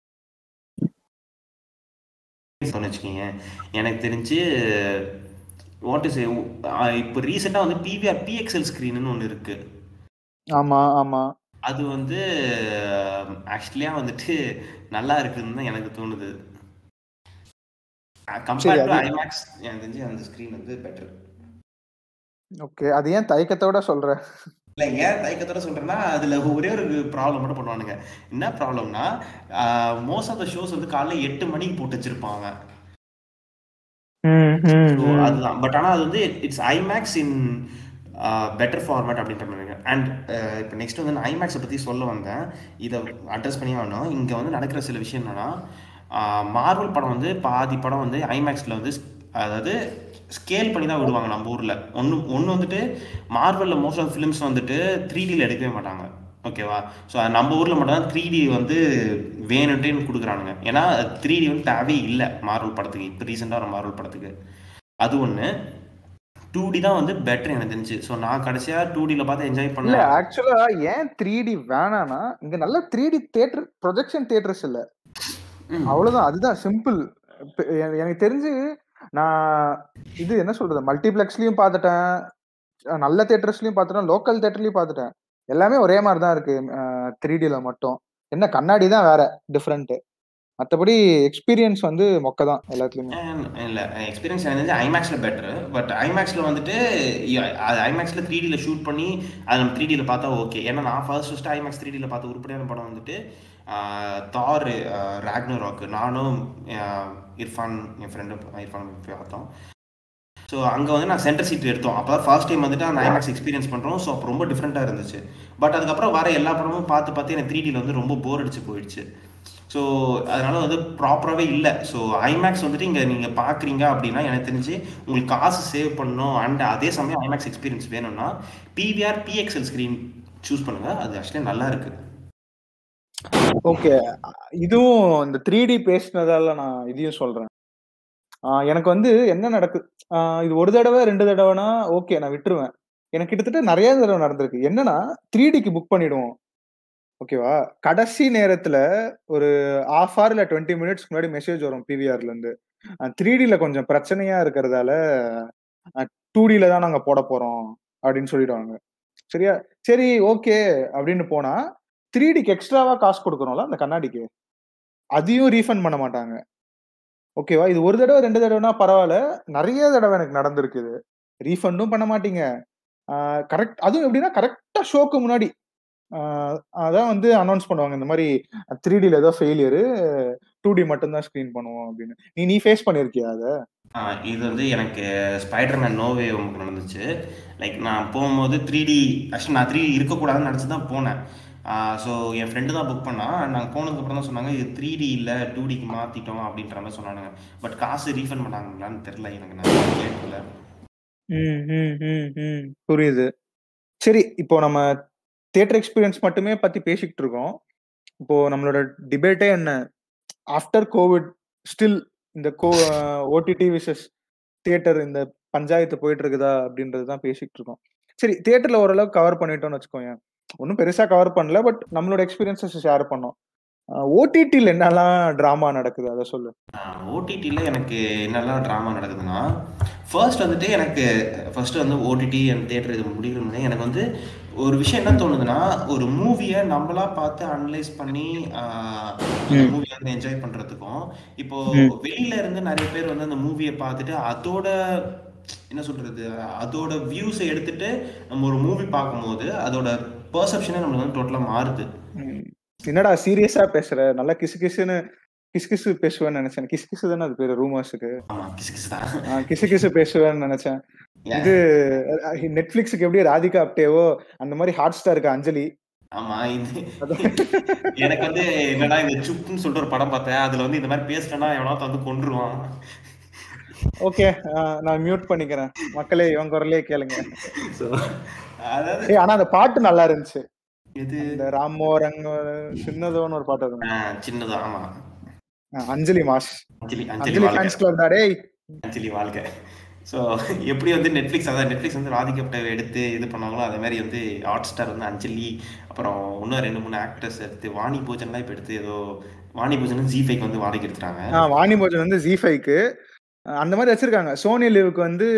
வச்சுக்கோங்க. எனக்கு தெரிஞ்சு வாட் இஸ் இப்போ ரீசெண்டாக வந்து பிவிஆர் பிஎக்ஸ்எல் ஸ்க்ரீன்னு ஒன்று இருக்கு ஆமா ஆமா அது வந்து ஆக்சுவலியாக வந்துட்டு நல்லா இருக்குதுன்னு தான் எனக்கு தோணுது கம்பேர்ட் டு அது- ஐமேக்ஸ் எனக்கு தெரிஞ்சு அந்த ஸ்க்ரீன் வந்து பெட்டர் ஓகே அது ஏன் தயக்கத்தோட சொல்ற இல்லை ஏன் தயக்கத்தோட சொல்கிறேன்னா அதில் ஒரே ஒரு ப்ராப்ளம் மட்டும் பண்ணுவானுங்க என்ன ப்ராப்ளம்னா மோஸ்ட் ஆஃப் த ஷோஸ் வந்து காலைல எட்டு மணிக்கு போட்டு வச்சிருப்பாங்க ம், ம், ஸோ ம். அதுதான் பட் ஆனால் அது வந்து it's IMAX in better format அப்படின்ற மாதிரி அண்ட் இப்போ நெக்ஸ்ட் வந்து நான் ஐமேக்ஸை பற்றி சொல்ல வந்தேன் இதை அட்ரஸ் பண்ணி ஆகணும் இங்கே வந்து நடக்கிற சில விஷயம் என்னன்னா மார்வல் படம் வந்து பாதி படம் வந்து ஐமேக்ஸில் வந்து அதாவது ஸ்கேல் பண்ணி தான் விடுவாங்க நம்ம ஊரில் ஒன்று ஒன்று வந்துட்டு மார்வலில் மோஸ்ட் ஆஃப் ஃபிலிம்ஸ் வந்துட்டு த்ரீ டியில் எடுக்கவே மாட்டாங்க ஓகேவா ஸோ நம்ம ஊரில் மட்டும் தான் த்ரீ டி வந்து வேணுன்ட்டு கொடுக்குறானுங்க ஏன்னா த்ரீ டி வந்து தேவையே இல்லை மார்வல் படத்துக்கு இப்போ ரீசெண்டாக வர மார்வல் படத்துக்கு அது ஒன்று டூ டி தான் வந்து பெட்டர் எனக்கு தெரிஞ்சு ஸோ நான் கடைசியாக டூ டியில் பார்த்து என்ஜாய் இல்ல பண்ணேன் ஆக்சுவலா ஏன் த்ரீ டி வேணாம்னா இங்க நல்ல three D theatre projection theatres இல்ல ம். அவ்வளவுதான் அதுதான் சிம்பிள் எனக்கு தெரிஞ்சு நான் இது என்ன சொல்றது மல்டிபிளெக்ஸ்லயும் பார்த்துட்டேன் அஹ் நல்ல தியேட்டர்ஸ்லயும் பார்த்துட்டேன் லோக்கல் தியேட்டர்லயும் பார்த்துட்டேன் எல்லாமே ஒரே மாதிரி தான் இருக்கு த்ரீ டில மட்டும் என்ன கண்ணாடி தான் வேற டிஃப்ரெண்ட் மற்றபடி எக்ஸ்பீரியன்ஸ் வந்து மொக்க தான் எல்லாத்துலயுமே இல்லை எக்ஸ்பீரியன்ஸ் எனக்கு தெரிஞ்சு ஐமேக்ஸில் பெட்ரு பட் ஐமேக்ஸில் வந்துட்டு ய- அது ஐமேக்ஸில் த்ரீ டியில் ஷூட் பண்ணி அது நம்ம த்ரீ டியில் பார்த்தா ஓகே ஏன்னா நான் ஃபர்ஸ்ட் ஃபஸ்ட்டு ஐமேக்ஸ் த்ரீ டியில் பார்த்த உருப்படியான படம் வந்துட்டு தார் ராக்னர் ராக்கு நானும் ஆஹ், இர்ஃபான் என் ஃப்ரெண்டு இர்ஃபான் போய் பார்த்தோம் ஸோ அங்கே வந்து நான் சென்டர் சீட் எடுத்தோம் அப்போ தான் ஃபர்ஸ்ட் டைம் வந்துட்டு அந்த ஐமேக்ஸ் எக்ஸ்பீரியன்ஸ் பண்ணுறோம் ஸோ அப்போ ரொம்ப டிஃப்ரெண்ட்டாக இருந்துச்சு பட் அதுக்கப்புறம் வர எல்லா படமும் பார்த்து பார்த்து எனக்கு த்ரீ டியில் வந்து ரொம்ப போர் அடிச்சு போயிடுச்சு ஸோ அதனால வந்து ப்ராப்பராகவே இல்லை ஸோ ஐமேக்ஸ் வந்துட்டு இங்கே நீங்கள் பார்க்குறீங்க அப்படின்னா எனக்கு தெரிஞ்சு உங்களுக்கு காசு சேவ் பண்ணணும் அண்ட் அதே சமயம் ஐமேக்ஸ் எக்ஸ்பீரியன்ஸ் வேணும்னா பிவிஆர் பிஎக்ஸ்எல் ஸ்க்ரீன் சூஸ் பண்ணுங்க அது ஆக்சுவலி நல்லா இருக்கு ஓகே இதுவும் இந்த த்ரீ டி பேசினதால நான் இதையும் சொல்றேன் ஆஹ் எனக்கு வந்து என்ன நடக்கு ஆஹ் இது ஒரு தடவை ரெண்டு தடவைனா ஓகே நான் விட்டுருவேன் எனக்கு கிட்டத்தட்ட நிறைய தடவை நடந்திருக்கு என்னன்னா த்ரீ டிக்கு புக் பண்ணிடுவோம் ஓகேவா கடைசி நேரத்துல ஒரு ஹாஃப் ஹவர் இல்ல டுவெண்ட்டி மினிட்ஸ்க்கு முன்னாடி மெசேஜ் வரும் பிவிஆர்ல இருந்து த்ரீ டில கொஞ்சம் பிரச்சனையா இருக்கிறதால டூ டில தான் நாங்க போட போறோம் அப்படின்னு சொல்லிடுவாங்க சரியா சரி ஓகே அப்படின்னு போனா த்ரீ டிக்கு எக்ஸ்ட்ராவா காசு கொடுக்குறோம்ல அந்த கண்ணாடிக்கு அதையும் ரீஃபண்ட் பண்ண மாட்டாங்க ஓகேவா இது ஒரு தடவை ரெண்டு தடவைனா பரவாயில்ல நிறைய தடவை எனக்கு நடந்திருக்குது ரீஃபண்டும் பண்ண மாட்டீங்க கரெக்ட் அதுவும் எப்படின்னா கரெக்டா ஷோக்கு முன்னாடி ஆஹ் அதான் வந்து அனௌன்ஸ் பண்ணுவாங்க இந்த மாதிரி த்ரீ டில ஏதோ ஃபெயிலியரு டூ டி மட்டும்தான் ஸ்க்ரீன் பண்ணுவோம் அப்படின்னு நீ நீ ஃபேஸ் பண்ணிருக்கியா அத ஆஹ் இது வந்து எனக்கு ஸ்பைடர்மேன் நோவே உங்களுக்கு நடந்துச்சு லைக் நான் போகும்போது த்ரீ டி ஆக்சுவலி நான் த்ரீ டி இருக்கக்கூடாதுன்னு நினச்சி தான் போனேன் ஸோ என் ஃப்ரெண்டு தான் புக் பண்ணான் நாங்கள் போனதுக்கப்புறம் தான் சொன்னாங்க இது த்ரீ டி இல்லை டூ டிக்கு மாற்றிட்டோம் அப்படின்ற மாதிரி சொன்னானுங்க பட் காசு ரீஃபண்ட் பண்ணாங்களான்னு தெரில எனக்கு நான் கேட்கல ம், ம், ம், ம். புரியுது சரி இப்போ நம்ம தியேட்டர் எக்ஸ்பீரியன்ஸ் மட்டுமே பத்தி பேசிக்கிட்டு இருக்கோம் இப்போ நம்மளோட டிபேட்டே என்ன ஆஃப்டர் கோவிட் ஸ்டில் இந்த கோ ஓடிடி விசஸ் தியேட்டர் இந்த பஞ்சாயத்து போயிட்டு இருக்குதா அப்படின்றது தான் பேசிக்கிட்டு இருக்கோம் சரி தியேட்டர்ல ஓரளவுக்கு கவர் பண்ணிட்டோம்னு வச்சுக்கோங்க ஒன்றும் பெருசா கவர் பண்ணல பட் நம்மளோட எக்ஸ்பீரியன்சஸ் ஷேர் பண்ணோம் ஓடிடியில் என்னெல்லாம் ட்ராமா நடக்குது அதை சொல்லு ஓடிடியில் எனக்கு என்னெல்லாம் ட்ராமா நடக்குதுன்னா ஃபர்ஸ்ட் வந்துட்டு எனக்கு ஃபர்ஸ்ட் வந்து ஓடிடி அண்ட் தேட்டர் இது முடிகிற முன்னே எனக்கு வந்து ஒரு விஷயம் என்ன தோணுதுன்னா ஒரு மூவியை நம்மளா பார்த்து அனலைஸ் பண்ணி ஆஹ், அந்த ம். மூவியை வந்து என்ஜாய் பண்றதுக்கும் இப்போ ம். வெளியில இருந்து நிறைய பேர் வந்து அந்த மூவியை பார்த்துட்டு அதோட என்ன சொல்றது அதோட வியூஸை எடுத்துட்டு நம்ம ஒரு மூவி பார்க்கும்போது அதோட பெர்செப்ஷனே நம்மளுக்கு வந்து டோட்டலாக மாறுது ம். என்னடா சீரியஸா பேசுற நல்லா கிசு கிசுன்னு கிசு கிசு பேசுவேன்னு நினைச்சேன் கிசு கிசு தானே அது பேரு ரூமர்ஸுக்கு ஆமா கிசு கிசு தான் கிசு கிசு பேசுவேன்னு நினைச்சேன் இது நெட்ஃபிளிக்ஸுக்கு எப்படி ராதிகா அப்டேவோ அந்த மாதிரி ஹாட் ஸ்டாருக்கு அஞ்சலி ஆமா இது அதான். எனக்கு வந்து என்னடா இந்த சுப்புன்னு சொல்லிட்டு ஒரு படம் பார்த்தேன் அதுல வந்து இந்த மாதிரி பேசிட்டேன்னா எவனாவது வந்து கொன்றுவான் ஓகே நான் மியூட் பண்ணிக்கிறேன் மக்களே இவன் குரலே கேளுங்க ஸோ அதாவது ஏய் ஆனா அந்த பாட்டு நல்லா இருந்துச்சு இது இந்த ராமோ ரங்க சின்னதோன்னு ஒரு பாட்டு இருக்கும் ஆஹ், சின்னதா ஆமா ஆஹ் அஞ்சலி மாஸ் அஞ்சலி அஞ்சலி அஞ்சலி வாழ்க்கை ஃபேன்ஸ் கிளப் டேய் அஞ்சலி வாழ்க்கை ஸோ எப்படி வந்து நெட்ஃப்ளிக்ஸ் அதான் நெட்ஃப்ளிக்ஸ் வந்து ராதிகப்டை எடுத்து இது பண்ணாங்களோ அதே மாதிரி வந்து ஹாட் ஸ்டார் வந்து அஞ்சலி அப்புறம் இன்னும் ரெண்டு மூணு ஆக்டர்ஸ் எடுத்து வாணி பூஜன்லாம் இப்போ எடுத்து ஏதோ வாணி பூஜன் ஜி ஃபைக்கு வந்து வாடகை எடுத்துட்டாங்க ஆஹ் வாணி போஜன் வந்து ஜி ஃபைவ்க்கு அந்த மாதிரி வச்சிருக்காங்க சோனி லிவ்க்கு வந்து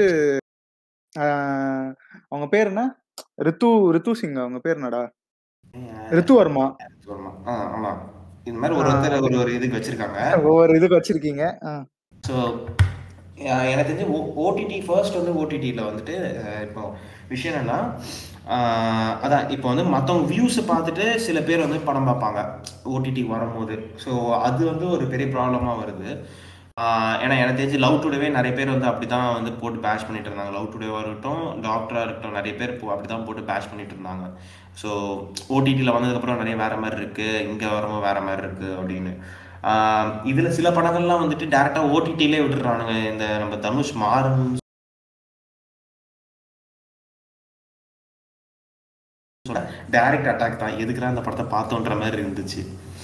அவங்க பேர் என்ன ரித்து ரித்து சிங் அவங்க பேர் என்னடா ரித்து வர்மா ஆமா இந்த மாதிரி ஒரு ஒருத்தர் ஒரு ஒரு இதுக்கு வச்சிருக்காங்க ஒவ்வொரு இதுக்கு வச்சிருக்கீங்க ஸோ எனக்கு தெரிஞ்சு ஓடிடி ஃபர்ஸ்ட் வந்து ஓடிடியில் வந்துட்டு இப்போ விஷயம் என்னன்னா அதான் இப்போ வந்து மற்றவங்க வியூஸை பார்த்துட்டு சில பேர் வந்து படம் பார்ப்பாங்க ஓடிடி வரும்போது ஸோ அது வந்து ஒரு பெரிய ப்ராப்ளமாக வருது ஏன்னா எனக்கு தெரிஞ்சு லவ் டுடேவே நிறைய பேர் வந்து அப்படி தான் வந்து போட்டு பேஷ் பண்ணிட்டு இருந்தாங்க லவ் டுடேவாக இருக்கட்டும் டாக்டராக இருக்கட்டும் நிறைய பேர் இப்போ அப்படி தான் போட்டு பேஷ் பண்ணிட்டு இருந்தாங்க ஸோ ஓடிடியில் வந்ததுக்கப்புறம் நிறைய வேறு மாதிரி இருக்குது இங்கே வரும்போது வேறு மாதிரி இருக்குது அப்படின்னு இதில் சில படங்கள்லாம் வந்துட்டு டேரெக்டாக ஓடிடியிலே விட்டுறானுங்க இந்த நம்ம தனுஷ் மாறன் டைரக்ட் அட்டாக் தான் எதுக்குறா அந்த படத்தை பார்த்தோன்ற மாதிரி இருந்துச்சு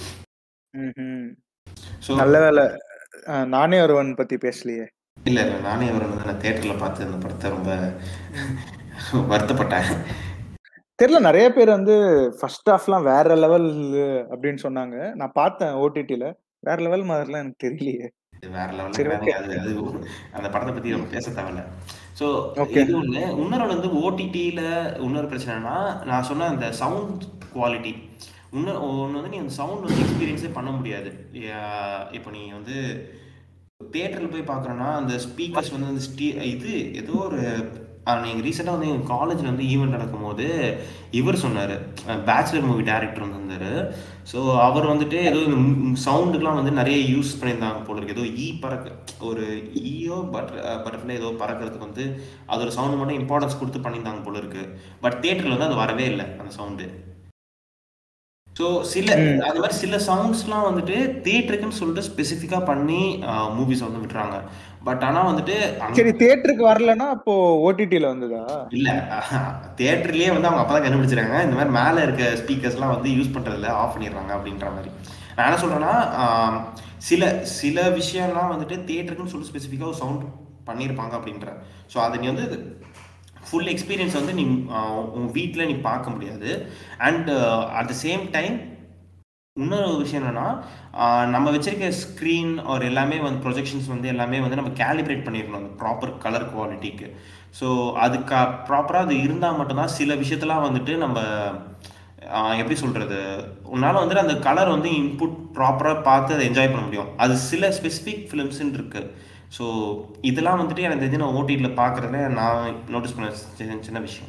நல்ல வேலை நானே ஒருவன் பத்தி பேசலையே இல்ல இல்ல நானே ஒருவன் வந்து நான் தியேட்டர்ல பார்த்து அந்த படத்தை ரொம்ப வருத்தப்பட்டேன் தெரியல நிறைய பேர் வந்து ஃபர்ஸ்ட் ஹாஃப்லாம் வேற லெவல் அப்படின்னு சொன்னாங்க நான் பார்த்தேன் ஓடிடில வேற லெவல் மாதிரிலாம் எனக்கு தெரியலையே வேற லெவல் அது அது அந்த படத்தை பத்தி நம்ம பேச தேவையில்ல ஸோ இது ஒன்று இன்னொரு வந்து ஓடிடியில் இன்னொரு பிரச்சனைனா நான் சொன்ன அந்த சவுண்ட் குவாலிட்டி இன்னொரு ஒன்று வந்து நீ அந்த சவுண்ட் வந்து எக்ஸ்பீரியன்ஸே பண்ண முடியாது இப்போ நீ வந்து தேட்டரில் போய் பார்க்குறோன்னா அந்த ஸ்பீக்கர்ஸ் வந்து அந்த ஸ்டீ இது ஏதோ ஒரு நீங்கள் ரீசெண்டாக வந்து எங்கள் காலேஜில் வந்து ஈவெண்ட் நடக்கும்போது இவர் சொன்னார் பேச்சுலர் மூவி டேரக்டர் வந்திருந்தார் ஸோ அவர் வந்துட்டு ஏதோ இந்த சவுண்டுக்கெலாம் வந்து நிறைய யூஸ் பண்ணியிருந்தாங்க போல இருக்கு ஏதோ ஈ பறக்க ஒரு ஈயோ பட்டர் பட்டர்ஃப்ளை ஏதோ பறக்கிறதுக்கு வந்து அதோட சவுண்டு மட்டும் இம்பார்ட்டன்ஸ் கொடுத்து பண்ணியிருந்தாங்க போல இருக்கு பட் தேட்டரில் வந்து அது வரவே இல்லை அந்த சவுண்டு ஸோ சில அது மாதிரி சில சவுண்ட்ஸ்லாம் வந்துட்டு தேட்டருக்குன்னு சொல்லிட்டு ஸ்பெசிஃபிக்காக பண்ணி மூவிஸ் வந்து விட்டுறாங்க பட் ஆனால் வந்துட்டு சரி தேட்டருக்கு வரலன்னா அப்போ ஓடிடியில் வந்ததா இல்லை தேட்டர்லேயே வந்து அவங்க அப்போ தான் கண்டுபிடிச்சிருக்காங்க இந்த மாதிரி மேலே இருக்க ஸ்பீக்கர்ஸ்லாம் வந்து யூஸ் பண்ணுறதில்ல ஆஃப் பண்ணிடுறாங்க அப்படின்ற மாதிரி நான் என்ன சொல்கிறேன்னா சில சில விஷயம்லாம் வந்துட்டு தேட்டருக்குன்னு சொல்லிட்டு ஸ்பெசிஃபிக்காக ஒரு சவுண்ட் பண்ணியிருப்பாங்க அப்படின்ற ஸோ அதை நீ வந்து ஃபுல் எக்ஸ்பீரியன்ஸ் வந்து நீ உன் வீட்டில் நீ பார்க்க முடியாது and at the same time இன்னொரு விஷயம் என்னென்னா நம்ம வச்சிருக்க ஸ்க்ரீன் ஒரு எல்லாமே வந்து ப்ரொஜெக்ஷன்ஸ் வந்து எல்லாமே வந்து நம்ம கேலிப்ரேட் பண்ணிடணும் அந்த ப்ராப்பர் கலர் குவாலிட்டிக்கு ஸோ அதுக்கு ப்ராப்பராக அது இருந்தால் மட்டும்தான் சில விஷயத்தெல்லாம் வந்துட்டு நம்ம எப்படி சொல்கிறது உன்னால் வந்துட்டு அந்த கலர் வந்து இன்புட் ப்ராப்பராக பார்த்து அதை என்ஜாய் பண்ண முடியும் அது சில ஸ்பெசிஃபிக் ஃபிலிம்ஸ்ன்னு இருக்குது ஸோ இதெல்லாம் வந்துட்டு எனக்கு தெரிஞ்சு நான் ஓடிடியில் பார்க்குறத நான் நோட்டீஸ் பண்ண சின்ன விஷயம்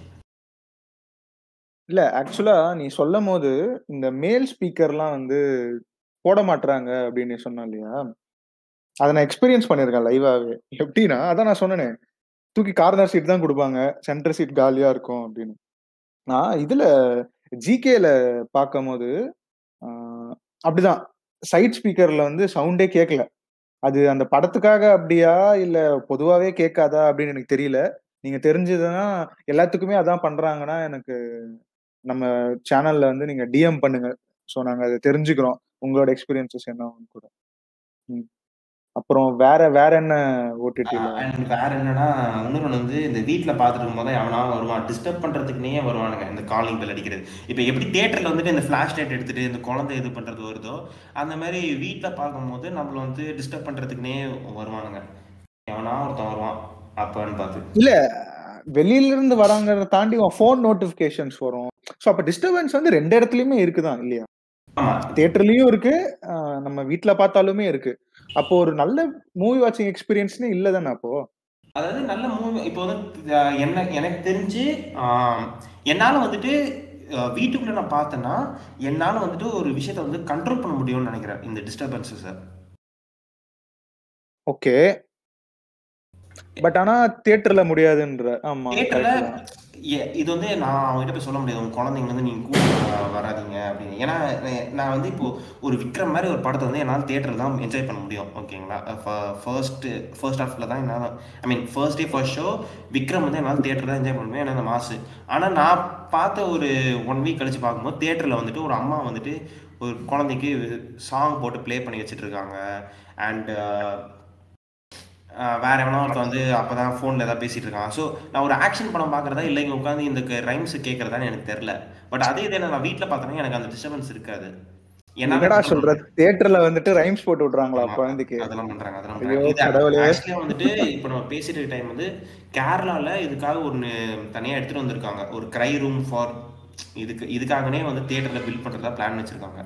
இல்ல ஆக்சுவலா நீ சொல்லும் போது இந்த மேல் ஸ்பீக்கர்லாம் வந்து போட மாட்டாங்க அப்படின்னு சொன்னா இல்லையா அதை நான் எக்ஸ்பீரியன்ஸ் பண்ணியிருக்கேன் லைவாவே எப்படின்னா அதான் நான் சொன்னேனே தூக்கி கார்னர் சீட் தான் கொடுப்பாங்க சென்டர் சீட் காலியா இருக்கும் அப்படின்னு நான் இதுல ஜிகேல பார்க்கும் போது அப்படிதான் சைட் ஸ்பீக்கர்ல வந்து சவுண்டே கேட்கல அது அந்த படத்துக்காக அப்படியா இல்ல பொதுவாவே கேட்காதா அப்படின்னு எனக்கு தெரியல நீங்க தெரிஞ்சதுன்னா எல்லாத்துக்குமே அதான் பண்றாங்கன்னா எனக்கு நம்ம சேனல்ல வந்து நீங்க டிஎம் பண்ணுங்க ஸோ நாங்க அதை தெரிஞ்சுக்கிறோம் உங்களோட எக்ஸ்பீரியன்சஸ் என்ன கூட அப்புறம் வேற வேற என்ன ஓடிடில வேற என்னன்னா இன்னொரு வந்து இந்த வீட்டில் பார்த்துட்டு இருக்கும்போது அவனா வருவான் டிஸ்டர்ப் பண்றதுக்குனே வருவானுங்க இந்த காலிங் பெல் அடிக்கிறது இப்போ எப்படி தேட்டரில் வந்துட்டு இந்த ஃப்ளாஷ் லைட் எடுத்துட்டு இந்த குழந்தை இது பண்றது வருதோ அந்த மாதிரி வீட்டில் பார்க்கும்போது நம்மள வந்து டிஸ்டர்ப் பண்றதுக்குனே வருவானுங்க எவனா ஒருத்தன் வருவான் அப்பன்னு பார்த்து இல்ல வெளியில இருந்து வராங்கிறத தாண்டி ஃபோன் நோட்டிபிகேஷன்ஸ் வரும் ஸோ அப்ப டிஸ்டர்பன்ஸ் வந்து ரெண்டு இடத்துலயுமே இருக்குதான் இல்லையா தியேட்டர்லயும் இருக்கு நம்ம வீட்டுல பார்த்தாலுமே இருக்கு அப்போ ஒரு நல்ல மூவி வாட்சிங் எக்ஸ்பீரியன்ஸ்னே இல்ல தானே அப்போ அதாவது நல்ல மூவி இப்போ வந்து என்ன எனக்கு தெரிஞ்சு என்னால் வந்துட்டு வீட்டுக்குள்ள நான் பார்த்தேன்னா என்னால் வந்துட்டு ஒரு விஷயத்த வந்து கண்ட்ரோல் பண்ண முடியும்னு நினைக்கிறேன் இந்த டிஸ்டர்பன்ஸஸை ஓகே பட் ஆனா தியேட்டர்ல முடியாதுன்ற ஆமா தியேட்டர்ல இது வந்து நான் அவங்ககிட்ட போய் சொல்ல முடியாது உங்க குழந்தைங்க வந்து நீங்க கூட வராதிங்க அப்படின்னு ஏன்னா நான் வந்து இப்போ ஒரு விக்ரம் மாதிரி ஒரு படத்தை வந்து என்னால் தியேட்டரில் தான் என்ஜாய் பண்ண முடியும் ஓகேங்களா ஃபர்ஸ்ட் ஃபர்ஸ்ட் ஹாஃப்ல தான் என்னால் I mean first day first show Vikram வந்து என்னால் தியேட்டர் தான் என்ஜாய் பண்ண முடியும் ஏன்னா மாசு ஆனால் நான் பார்த்த ஒரு ஒன் வீக் கழிச்சு பார்க்கும்போது தியேட்டரில் வந்துட்டு ஒரு அம்மா வந்துட்டு ஒரு குழந்தைக்கு சாங் போட்டு ப்ளே பண்ணி வச்சுட்டு இருக்காங்க அண்ட் வேற எவனோ ஒருத்தன் வந்து அப்பதான் ஃபோனில் ஏதாவது பேசிட்டு இருக்கான் ஸோ நான் ஒரு ஆக்ஷன் படம் பார்க்குறதா இல்லை இங்கே உட்காந்து இந்த ரைம்ஸ் கேட்குறதான்னு எனக்கு தெரில பட் அதே இதை நான் வீட்டில் பார்த்தேன்னா எனக்கு அந்த டிஸ்டர்பன்ஸ் இருக்காது என்னால என்னடா control பண்ண சொல்ற முடியாது. தியேட்டர்ல வந்துட்டு ரைம்ஸ் போட்டு விட்றாங்களா ஆமா. குழந்தைக்கு அதெல்லாம் பண்றாங்க, அதெல்லாம் ஐயோ பண்றாங்க. இது கடவுளே ஆக்சுவலா வந்துட்டு இப்ப நம்ம பேசிட்டு இருக்க டைம் வந்து கேரளால இதுக்காக ஒண்ணு தனியா எடுத்துட்டு வந்திருக்காங்க. ஒரு கிரை ரூம் ஃபார் இதுக்கு இதுக்காகவே வந்து தியேட்டர்ல பில்ட் பண்றதா பிளான் வச்சிருக்காங்க.